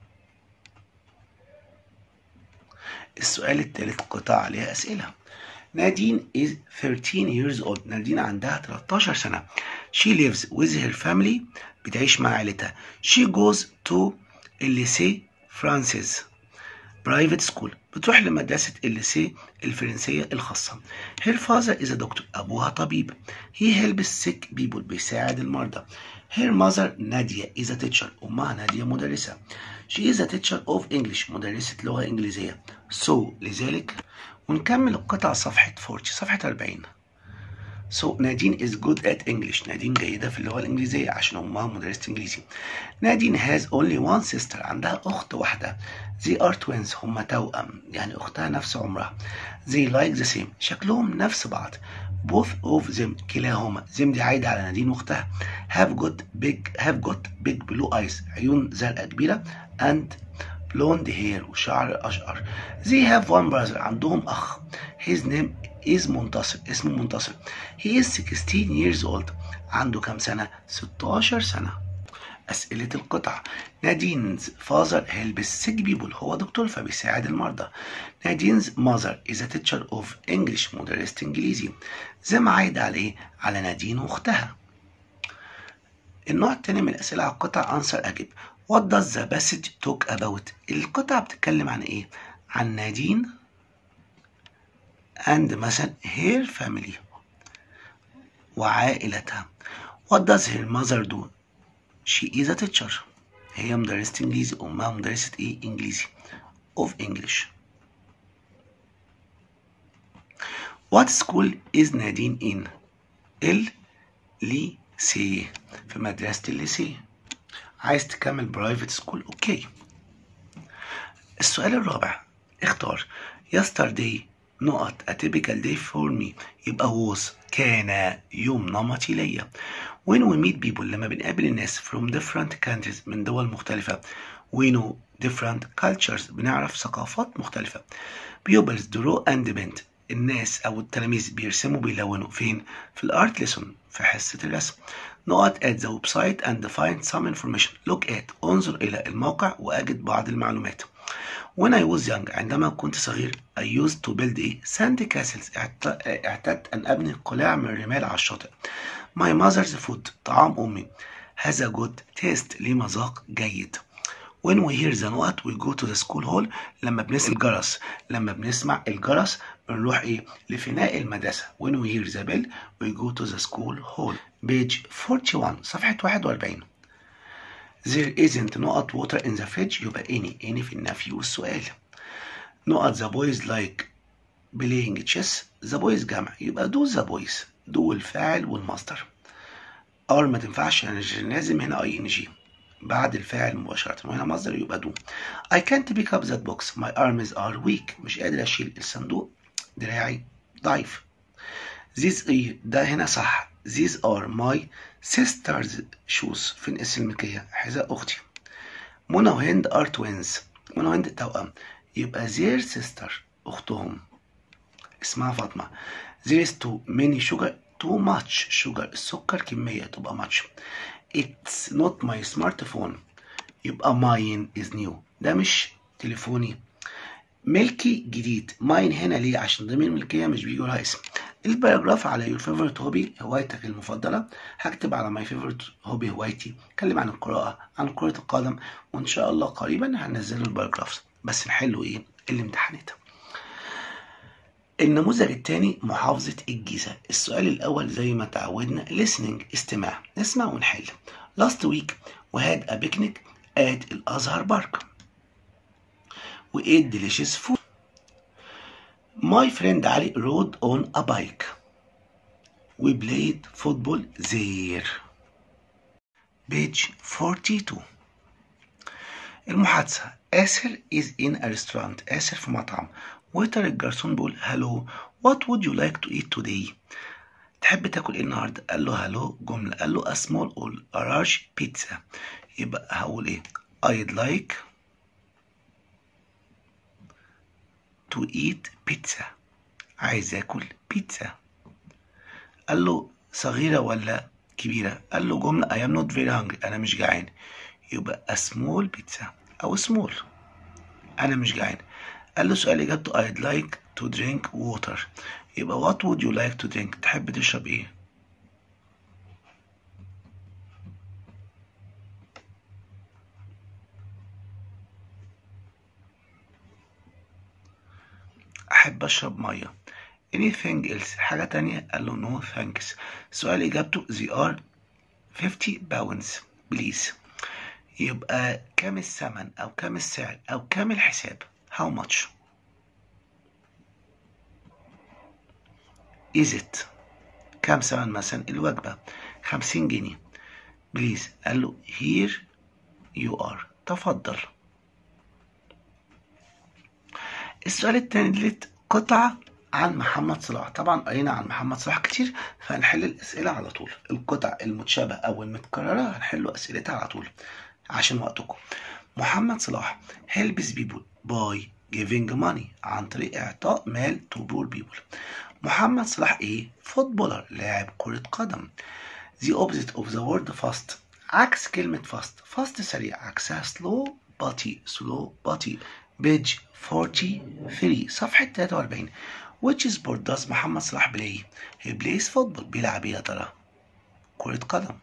السؤال الثالث قطع عليها أسئلة نادين is 13 years old نادين عندها 13 سنة she lives with her family بتعيش مع عائلتها she goes to الليسي فرانسيس برايفت سكول بتروح لمدرسة الليسي الفرنسية الخاصة her father is a doctor أبوها طبيب he helps sick people بيساعد المرضى her mother نادية is a teacher أمها نادية مدرسة she is a teacher of English مدرسة لغة إنجليزية so لذلك ونكمل القطع صفحة 40 صفحة 40 So نادين is good at English نادين جيدة في اللغة الإنجليزية عشان أمها مدرسة إنجليزي نادين has only one sister عندها أخت واحدة they are twins هما توأم يعني أختها نفس عمرها they like the same شكلهم نفس بعض both of them كلاهما them دي عايدة على نادين واختها have got big have got big blue eyes عيون زرقاء كبيرة and blonde hair وشعر أشقر they have one brother عندهم أخ his name is منتصر اسمه منتصر he is 16 years old عنده كم سنة 16 سنة أسئلة القطع نادين's father helps sick people هو دكتور فبيساعد المرضى نادين's mother is a teacher of English مدرسة إنجليزي زي ما عايد عليه على نادين وأختها النوع التاني من الأسئلة على القطع answer أجب What does the passage talk about القطع بتتكلم عن إيه عن نادين and مثلا her family وعائلتها what does her mother do she is a teacher هي مدرسة إنجليزي أمها مدرسة إيه إنجليزي of English What school is نادين in الليسيه في مدرسة الليسيه عايز تكمل برايفت سكول اوكي السؤال الرابع اختار yesterday نقط a typical day for me يبقى was كان يوم نمطي ليا when we meet people لما بنقابل الناس from different countries من دول مختلفة we know different cultures بنعرف ثقافات مختلفة pupils draw and paint الناس أو التلاميذ بيرسموا بيلونوا فين؟ في الارت ليسون في حصة الرسم نقط at the website and find some information look at انظر إلى الموقع وأجد بعض المعلومات When I was young عندما كنت صغير I used to build a sand castles اعتدت أن أبني قلاع من الرمال على الشاطئ My mother's food طعام أمي has a good taste ليه مذاق جيد When we hear the نقط we go to the school hall لما بنسمع الجرس لما بنسمع الجرس بنروح ايه لفناء المدرسة when we hear the bell we go to the school hall page 41 صفحة 41 there isn't نقط water in the fridge يبقى any any في النفي والسؤال نقط the boys like playing chess the boys جمع يبقى do the boys do الفاعل والمصدر or ما تنفعش يعني لازم هنا اي ان جي بعد الفاعل مباشرة وهنا مصدر يبقى do I can't pick up that box my arms are weak مش قادر أشيل الصندوق دراعي ضعيف these ايه ده هنا صح these are my sister's shoes فين اسم الملكية حذاء أختي منى وهند are twins منى وهند توأم يبقى their sister أختهم اسمها فاطمة there is too many sugar too much sugar السكر كمية تبقى much it's not my smartphone يبقى mine is new ده مش تليفوني ملكي جديد ماين هنا ليه عشان ضمير الملكية مش بيجي لها اسم الباراجراف على your favorite hobby هوايتك المفضلة هكتب على my favorite hobby هوايتي اتكلم عن القراءة عن كرة القدم وان شاء الله قريبا هنزل الباراجراف بس نحله ايه الامتحانات النموذج الثاني محافظة الجيزة السؤال الأول زي ما تعودنا listening استماع نسمع ونحل last week we had a picnic at الأزهر بارك we ate delicious food my friend Ali rode on a bike we played football there page 42 المحادثة آسر is in a restaurant آسر في مطعم ويتر الجرسون بيقول هلو what would you like to eat today تحب تاكل ايه النهارده قال له هلو جملة قال له a small or a large pizza يبقى هقول ايه I'd like to eat pizza عايز اكل بيتزا قال له صغيرة ولا كبيرة قال له جملة I am not very hungry أنا مش جعان يبقى a small pizza أو small أنا مش جعان قال له سؤال إجابته I'd like to drink water يبقى what would you like to drink تحب تشرب إيه أحب أشرب مية anything else حاجة تانية قال له no thanks سؤال إجابته they are 50 pounds please يبقى كام الثمن أو كام السعر أو كام الحساب how much is it كام ثمن مثلا الوجبة 50 جنيه بليز قال له here you are تفضل السؤال التاني دلت قطعة عن محمد صلاح طبعا قرينا عن محمد صلاح كتير فهنحل الأسئلة على طول القطع المتشابهة أو المتكررة هنحل أسئلتها على طول عشان وقتكم محمد صلاح helps people by giving money عن طريق إعطاء مال to poor people محمد صلاح إيه؟ فوتبولر لاعب كرة قدم the opposite of the word fast عكس كلمة fast fast سريع عكسها slow بطيء slow بطيء page 43 صفحة 43 which sport does محمد صلاح play he plays football بيلعب ايه يا ترى كرة قدم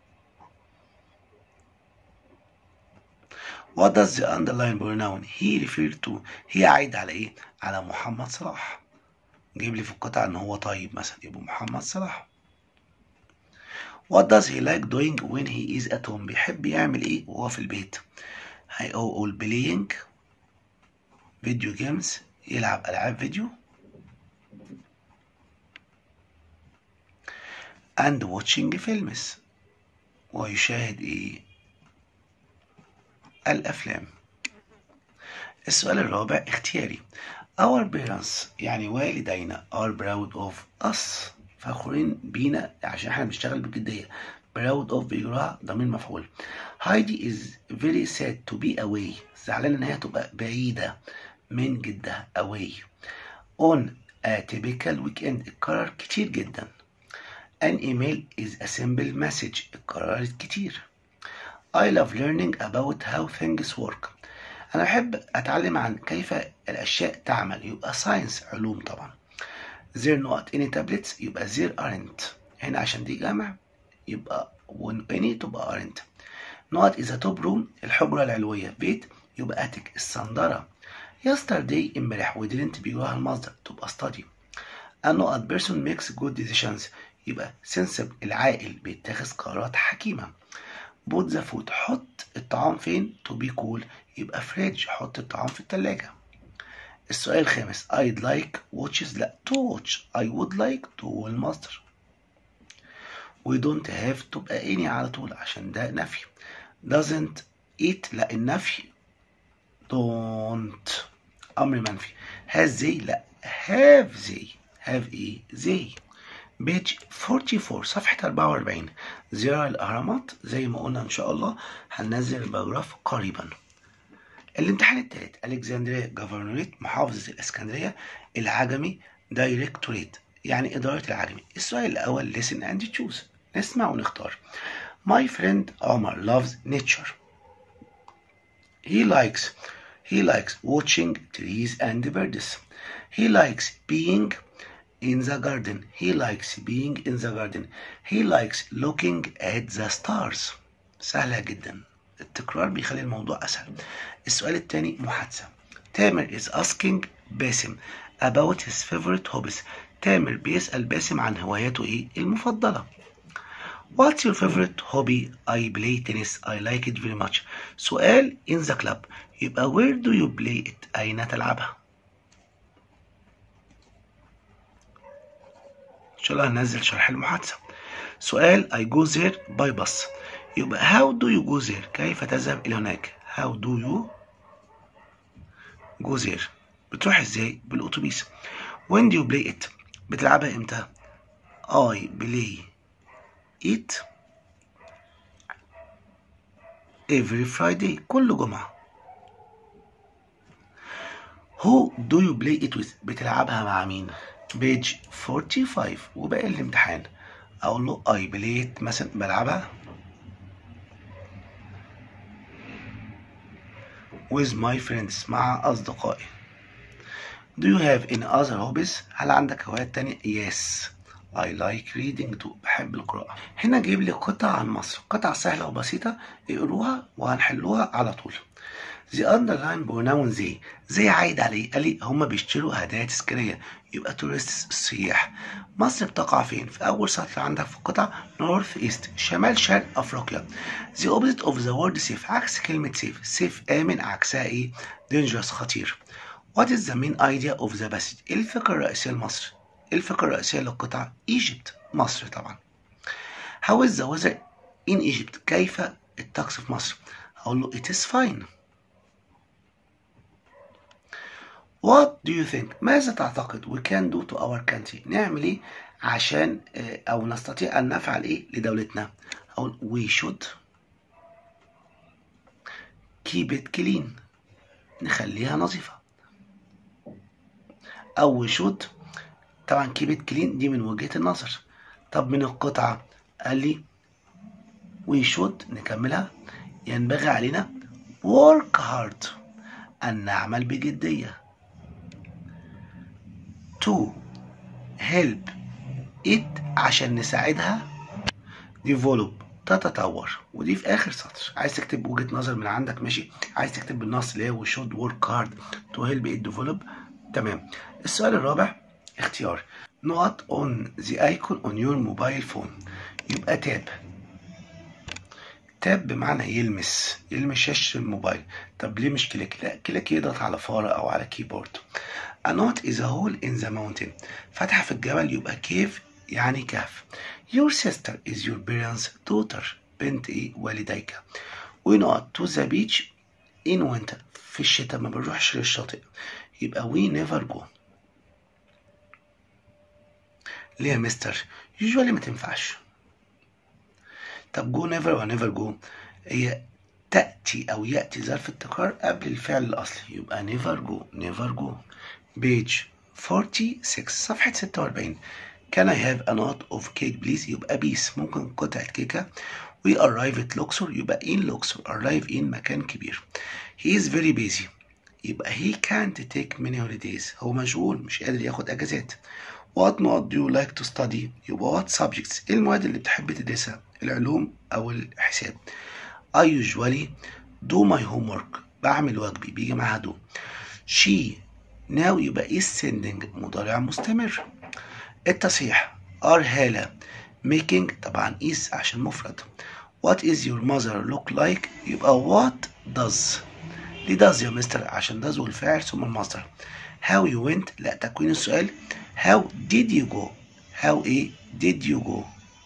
what does the underline pronoun he refer to هي عايدة على ايه على محمد صلاح جيب لي في القطعة ان هو طيب مثلا يبقى محمد صلاح What does he like doing when he is at home بيحب يعمل ايه وهو في البيت هيقول playing فيديو جيمز يلعب ألعاب فيديو and watching films ويشاهد ايه الأفلام السؤال الرابع اختياري our parents يعني والدينا are proud of us فخورين بينا عشان احنا بنشتغل بجدية proud of بيجراها ضمير مفعول هايدي is very sad to be away زعلانة ان هي تبقى بعيدة من جدها away on a typical weekend اتكرر كتير جدا an email is a simple message اتكررت كتير I love learning about how things work أنا أحب أتعلم عن كيف الأشياء تعمل يبقى science علوم طبعا there not any tablets يبقى there aren't هنا عشان دي جمع يبقى when any تبقى aren't not is a top room الحجرة العلوية بيت يبقى attic الصندرة yesterday امبارح we didn't بيجوها المصدر تبقى study a not person makes good decisions يبقى sensible العاقل بيتخذ قرارات حكيمة put the food حط الطعام فين to be cool يبقى fridge حط الطعام في التلاجة السؤال الخامس I'd like watches لا to watch I would like to المصدر we don't have تبقى any على طول عشان ده نفي doesn't eat لا النفي don't أمر منفي has they لا have they have ايه they بيج 44 صفحة 44 زيارة الأهرامات زي ما قلنا إن شاء الله هننزل الباراجراف قريبا الامتحان التالت ألكسندريا جفرنوريت محافظة الإسكندرية العجمي دايركتوريت يعني إدارة العجمي السؤال الأول listen and choose نسمع ونختار My friend Omar loves nature He likes he likes watching trees and birds He likes being in the garden. He likes being in the garden. He likes looking at the stars. سهلة جدا. التكرار بيخلي الموضوع أسهل. السؤال الثاني محادثة. تامر is asking باسم about his favorite hobbies. تامر بيسأل باسم عن هواياته إيه المفضلة. What's your favorite hobby? I play tennis. I like it very much. سؤال in the club. يبقى where do you play it? أين تلعبها؟ ان شاء الله هننزل شرح المحادثة سؤال I go there by bus يبقى how do you go there كيف تذهب إلى هناك how do you go there بتروح ازاي بالأتوبيس when do you play it بتلعبها امتى I play it every Friday كل جمعة who do you play it with بتلعبها مع مين بيج 45 وباقي الامتحان اقول له اي بليت مثلا بلعبها with my friends مع اصدقائي do you have any other hobbies هل عندك هوايات تانية yes I like reading too بحب القراءة هنا جايب لي قطع عن مصر قطع سهلة وبسيطة اقروها وهنحلوها على طول The underline pronoun they زي عايد عليه قال لي هما بيشتروا هدايا تذكارية يبقى tourists السياح مصر بتقع فين في أول سطر عندك في القطع north east شمال شرق أفريقيا the opposite of the word safe عكس كلمة safe safe آمن عكسها إيه dangerous خطير what is the main idea of the passage إيه الفكرة الرئيسية لمصر إيه الفكرة الرئيسية للقطع Egypt مصر طبعا how is the weather in Egypt كيف الطقس في مصر هقول له it is fine What do you think? ماذا تعتقد we can do to our country? نعمل ايه عشان او نستطيع ان نفعل ايه لدولتنا؟ اقول we should keep it clean نخليها نظيفة او we should طبعا keep it clean دي من وجهة النظر طب من القطعة قال لي we should نكملها ينبغي علينا work hard أن نعمل بجدية to help it عشان نساعدها develop تتطور ودي في اخر سطر عايز تكتب وجهة نظر من عندك ماشي عايز تكتب بالنص اللي هي we should work hard to help it develop تمام السؤال الرابع اختيار not on the icon on your mobile phone يبقى تاب تاب بمعنى يلمس يلمس شاشة الموبايل طب ليه مش كليك لا كليك يضغط على فارة أو على كيبورد A knot is a hole in the mountain فتحة في الجبل يبقى كيف يعني كهف Your sister is your parents daughter بنت ايه والديك We not to the beach in winter في الشتاء ما بنروحش للشاطئ يبقى we never go ليه يا مستر usually ما تنفعش طب جو نيفر ونيفر جو هي تأتي أو يأتي ظرف التكرار قبل الفعل الأصلي يبقى نيفر جو نيفر جو بيج 46 صفحة 46 Can I have a lot of cake please يبقى بيس ممكن قطعة كيكة We arrive at Luxor يبقى in Luxor arrive in مكان كبير He is very busy يبقى he can't take many holidays هو مشغول مش قادر ياخد أجازات What not do you like to study يبقى what subjects إيه المواد اللي بتحب تدرسها العلوم أو الحساب I usually do my homework بعمل واجبي بيجي معاها do she now يبقى is sending مضارع مستمر التصحيح are هالة making طبعا is عشان مفرد what is your mother look like يبقى what does ليه does يا مستر عشان does والفاعل ثم المصدر how you went لا تكوين السؤال how did you go how ايه did you go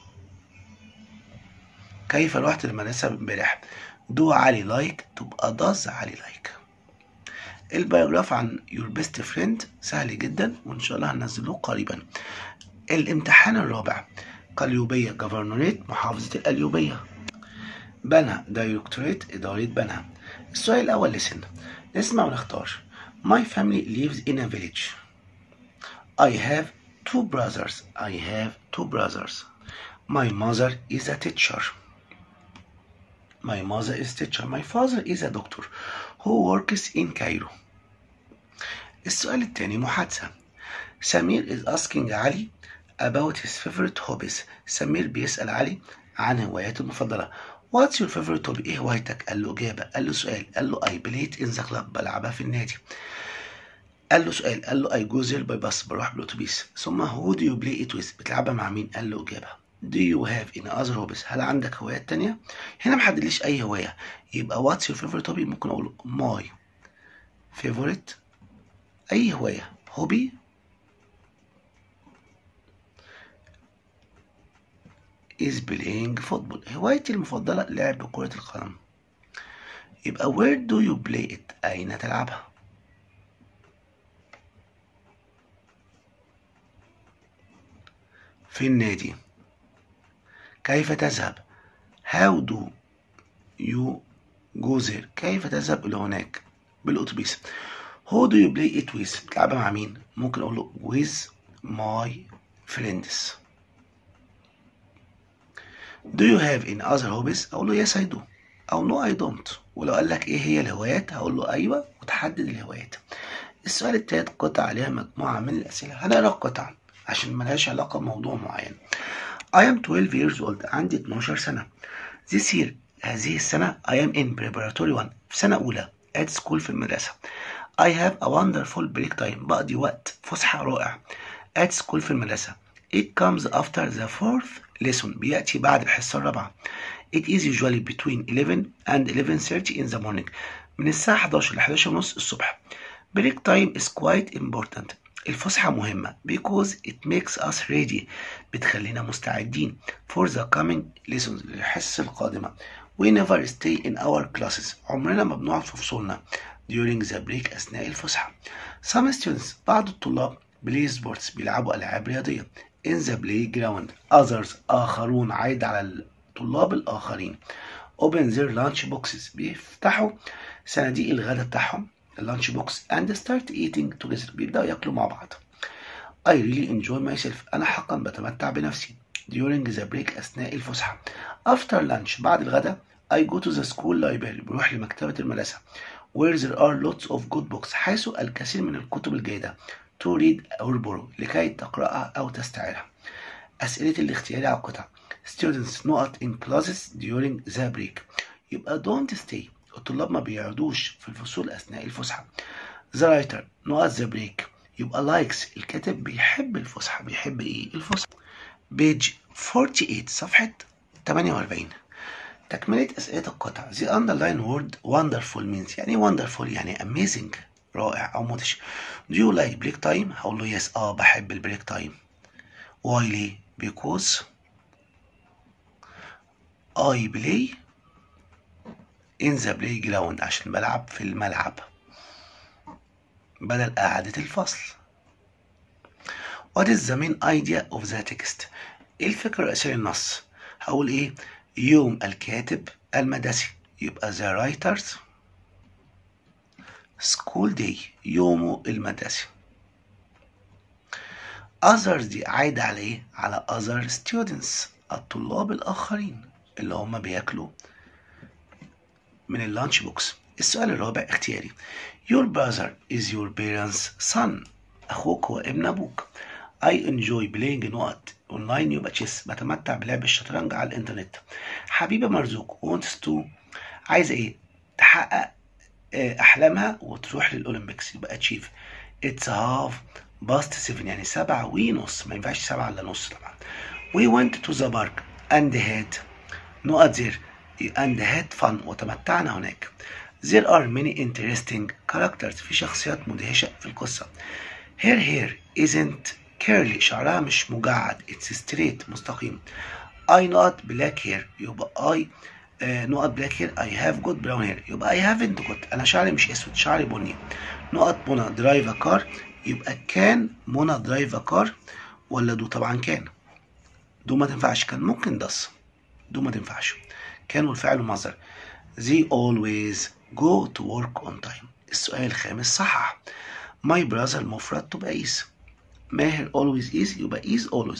كيف رحت المدرسة امبارح do علي لايك تبقى does علي لايك البايوجراف عن your best friend سهل جدا وان شاء الله هنزله قريبا الامتحان الرابع قليوبية جفرنوريت محافظة القليوبية بنها دايركتوريت إدارة بنها السؤال الأول لسن نسمع ونختار My family lives in a village I have two brothers I have two brothers My mother is a teacher My mother is teacher. My father is a doctor who works in Cairo. السؤال الثاني محادثة. سمير is asking علي about his favorite hobbies. سمير بيسأل علي عن هواياته المفضلة. What's your favorite hobby؟ إيه هوايتك؟ قال له إجابة. قال له سؤال. قال له I play it in the club. بلعبها في النادي. قال له سؤال. قال له I go there by bus. بروح بالأتوبيس. ثم who do you play it with؟ بتلعبها مع مين؟ قال له إجابة. Do you have any other hobbies؟ هل عندك هوايات تانية؟ هنا محددليش أي هواية يبقى what's your favorite hobby؟ ممكن أقول my favorite أي هواية hobby is playing football هوايتي المفضلة لعب كرة القدم يبقى where do you play it؟ أين تلعبها؟ في النادي كيف تذهب how do you go there كيف تذهب إلى هناك بالأتوبيس who do you play it with بتلعبها مع مين ممكن أقول له with my friends do you have any other hobbies أقول له yes I do أو no I don't ولو قال لك إيه هي الهوايات هقول له أيوة وتحدد الهوايات السؤال التالت قطع عليها مجموعة من الأسئلة هنقرا القطع عشان ملهاش علاقة بموضوع معين I am 12 years old عندي 12 سنة This year هذه السنة I am in preparatory one في سنة أولى at school في المدرسة I have a wonderful break time بقضي وقت فسحة رائع at school في المدرسة It comes after the fourth lesson بيأتي بعد الحصة الرابعة It is usually between 11 and 11.30 in the morning من الساعة 11 ل 11 ونص الصبح Break time is quite important الفسحة مهمة because it makes us ready بتخلينا مستعدين for the coming lessons للحصة القادمة we never stay in our classes عمرنا ما بنقعد في فصولنا during the break أثناء الفسحة some students بعض الطلاب play sports بيلعبوا ألعاب رياضية in the playground others آخرون عايد على الطلاب الآخرين open their lunch boxes بيفتحوا صناديق الغداء بتاعهم اللانش بوكس and start eating together بيبدأوا ياكلوا مع بعض I really enjoy myself أنا حقا بتمتع بنفسي during the break أثناء الفسحة after lunch بعد الغداء I go to the school library بروح لمكتبة المدرسة where there are lots of good books حيث الكثير من الكتب الجيدة to read or borrow لكي تقرأها أو تستعيرها أسئلة الاختياري على القطع students not in classes during the break يبقى don't stay الطلاب ما بيقعدوش في الفصول أثناء الفسحة The writer not the break يبقى لايكس الكاتب بيحب الفسحة بيحب ايه الفسحة بيج 48 صفحة 48 تكملة أسئلة القطع The underline word wonderful means يعني wonderful يعني amazing رائع أو مدهش Do you like break time؟ هقول له yes اه بحب البريك تايم Why ليه؟ Because I play in the playground عشان بلعب في الملعب بدل قعدة الفصل What is the main idea of the text؟ ايه الفكرة الرئيسية للنص؟ هقول ايه؟ يوم الكاتب المدرسي يبقى the writers school day يومه المدرسي others دي عايدة على ايه؟ على other students الطلاب الآخرين اللي هم بياكلوا من اللانش بوكس السؤال الرابع اختياري Your brother is your parents son أخوك هو ابن أبوك I enjoy playing نقط اونلاين يبقى تشيس بتمتع بلعب الشطرنج على الانترنت حبيبه مرزوق wants to عايزه ايه تحقق احلامها وتروح للاولمبيكس يبقى تشيف اتس هاف باست 7 يعني سبعة ونص ما ينفعش سبعة الا نص طبعا we went to the park and had نقط زير and had fun وتمتعنا هناك there are many interesting characters في شخصيات مدهشة في القصة her hair isn't كيرلي شعرها مش مجعد اتس ستريت مستقيم اي نوت بلاك هير يبقى اي نقط بلاك هير اي هاف جود براون هير يبقى اي هافنت جود انا شعري مش اسود شعري بني نقط منى درايف كار يبقى كان منى درايف كار ولا دو طبعا كان دو ما تنفعش كان ممكن دس دو ما تنفعش كان والفعل مصدر they always go to work on time السؤال الخامس صحح my brother المفرد تبقى is ماهر always is يبقى is always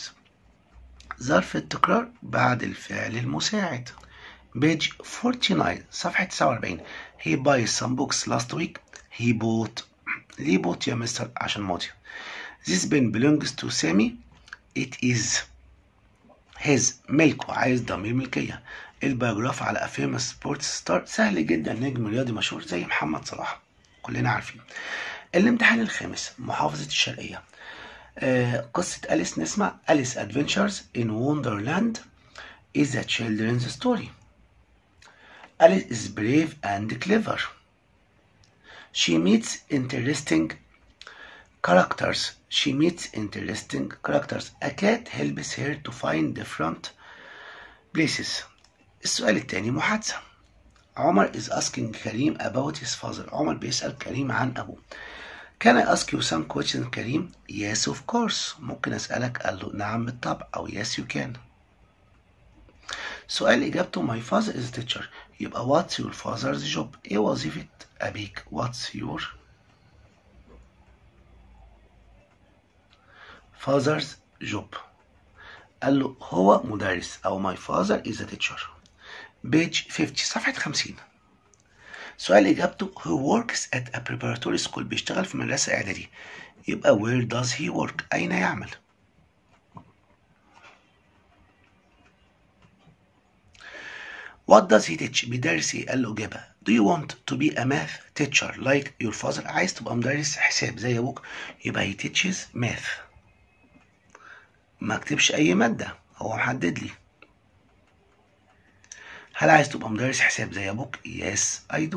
ظرف التكرار بعد الفعل المساعد page 49 صفحة 49 he buys some books last week he bought ليه bought يا مستر عشان ماضي this pen belongs to سامي it is his ملكه عايز ضمير ملكية البيوجراف على famous sports star سهل جدا نجم رياضي مشهور زي محمد صلاح كلنا عارفين الامتحان الخامس محافظة الشرقية آه قصة أليس نسمع أليس Adventures in Wonderland is a children's story Alice is brave and clever she meets interesting characters she meets interesting characters a cat helps her to find different places السؤال الثاني محادثة عمر is asking كريم about his father عمر بيسأل كريم عن أبوه Can I ask you some questions كريم؟ Yes of course ممكن أسألك قال له نعم بالطبع أو yes you can سؤال إجابته my father is a teacher يبقى what's your father's job؟ إيه وظيفة أبيك؟ what's your father's job؟ قال له هو مدرس أو my father is a teacher page 50 صفحة 50 سؤال إجابته he works at a preparatory school بيشتغل في مدرسة إعدادية يبقى where does he work أين يعمل What does he teach بيدرس إيه قال له إجابة Do you want to be a math teacher like your father عايز تبقى مدرس حساب زي أبوك يبقى he teaches math ما اكتبش أي مادة هو محدد لي هل عايز تبقى مدرس حساب زي ابوك yes I do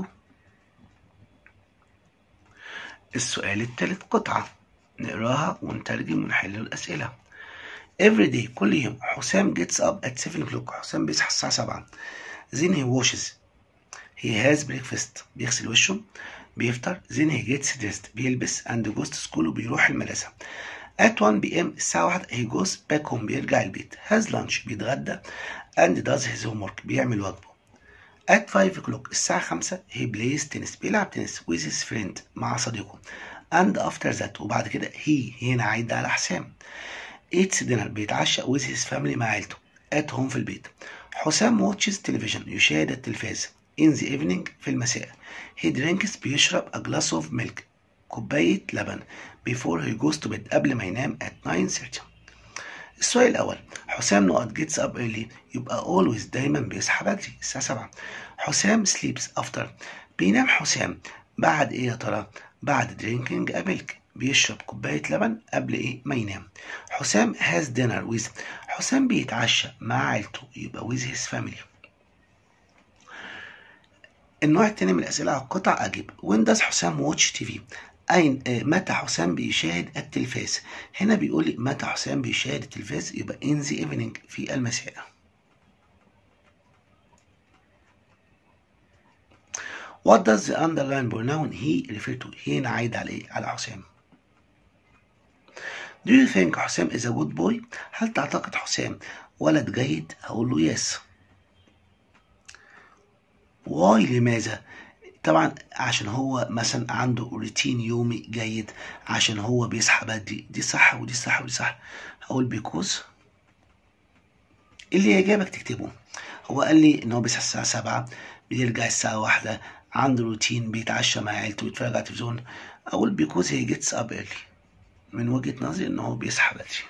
السؤال التالت قطعة نقراها ونترجم ونحل الأسئلة every day كل يوم حسام gets up at 7 o'clock حسام بيصحى الساعة 7 then he washes he has breakfast بيغسل وشه بيفطر then he gets dressed بيلبس and goes to school وبيروح المدرسة at 1 p.m. الساعة 1 he goes back home بيرجع البيت has lunch بيتغدى and does his homework بيعمل واجبه at 5 o'clock الساعة 5 he plays tennis بيلعب تنس with his friend مع صديقه and after that وبعد كده he هنا عايد على حسام eats dinner بيتعشى with his family مع عيلته at home في البيت حسام watches television يشاهد التلفاز in the evening في المساء he drinks بيشرب a glass of milk كوباية لبن before he goes to bed قبل ما ينام at 9:30 السؤال الأول حسام نقط جيتس اب early يبقى always دايما بيصحى بدري الساعة 7 حسام sleeps after بينام حسام بعد إيه يا ترى؟ بعد drinking a milk بيشرب كوباية لبن قبل إيه ما ينام حسام has dinner with حسام بيتعشى مع عيلته يبقى with his family النوع التاني من الأسئلة على القطع أجب when does حسام watch TV أين آه، متى حسام بيشاهد التلفاز هنا بيقول لي متى حسام بيشاهد التلفاز يبقى in the evening في المساء What does the underline pronoun he refer to هنا عايد على ايه على حسام Do you think حسام is a good boy هل تعتقد حسام ولد جيد هقول له yes why لماذا طبعا عشان هو مثلا عنده روتين يومي جيد عشان هو بيصحى بدري دي صح ودي صح ودي صح هقول بيكوز اللي يعجبك تكتبه هو قال لي ان هو بيصحى الساعة سبعة بيرجع الساعة واحدة عنده روتين بيتعشى مع عيلته ويتفرج على التلفزيون اقول بيكوز هي جيتس اب ايرلي من وجهة نظري ان هو بيصحى بدري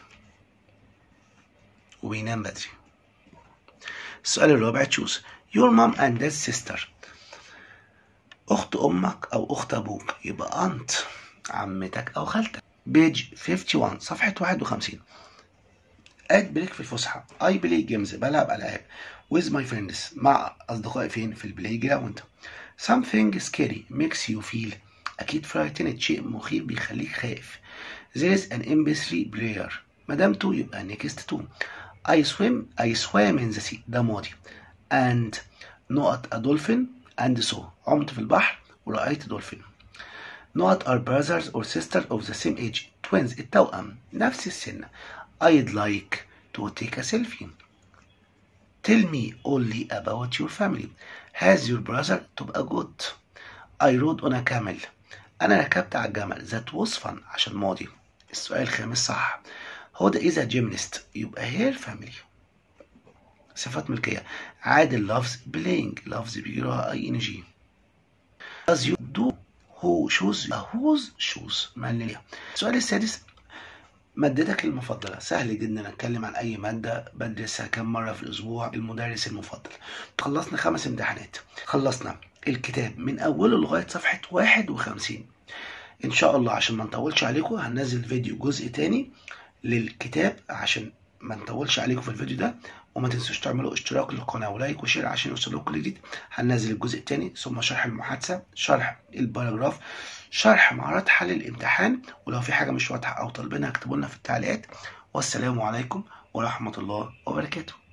وبينام بدري السؤال الرابع تشوز your mom and dad's sister أخت أمك أو أخت أبوك يبقى أنت عمتك أو خالتك بيج 51 صفحة 51 قاعد بريك في الفسحة I play games بلعب ألعاب with my friends مع أصدقائي فين في البلاي جراوند something scary makes you feel أكيد frightened شيء مخيف بيخليك خايف there is an MP3 player مادام تو يبقى next to I swim I swam in the sea ده ماضي and نقط a dolphin and so عمت في البحر ورأيت دولفين نقط are brothers or sisters of the same age twins التوأم نفس السن I'd like to take a selfie tell me only about your family has your brother تبقى good I rode on a camel أنا ركبت على الجمل that was fun عشان ماضي السؤال الخامس صح هدى is a gymnast يبقى her family صفات ملكية عادل لفظ playing لفظ بيجرى اي ان جي does you do who shoes whose shoes معنى السؤال السادس مادتك المفضلة سهل جدا اتكلم عن اي مادة بدرسها كم مرة في الاسبوع المدرس المفضل خلصنا خمس امتحانات خلصنا الكتاب من اوله لغاية صفحة 51 ان شاء الله عشان ما نطولش عليكم هننزل فيديو جزء تاني للكتاب عشان ما نطولش عليكم في الفيديو ده وما تنسوش تعملوا اشتراك للقناة ولايك وشير عشان يوصلكم كل جديد هننزل الجزء الثاني ثم شرح المحادثة شرح الباراجراف شرح مهارات حل الامتحان ولو في حاجة مش واضحة أو طالبينها اكتبوا لنا في التعليقات والسلام عليكم ورحمة الله وبركاته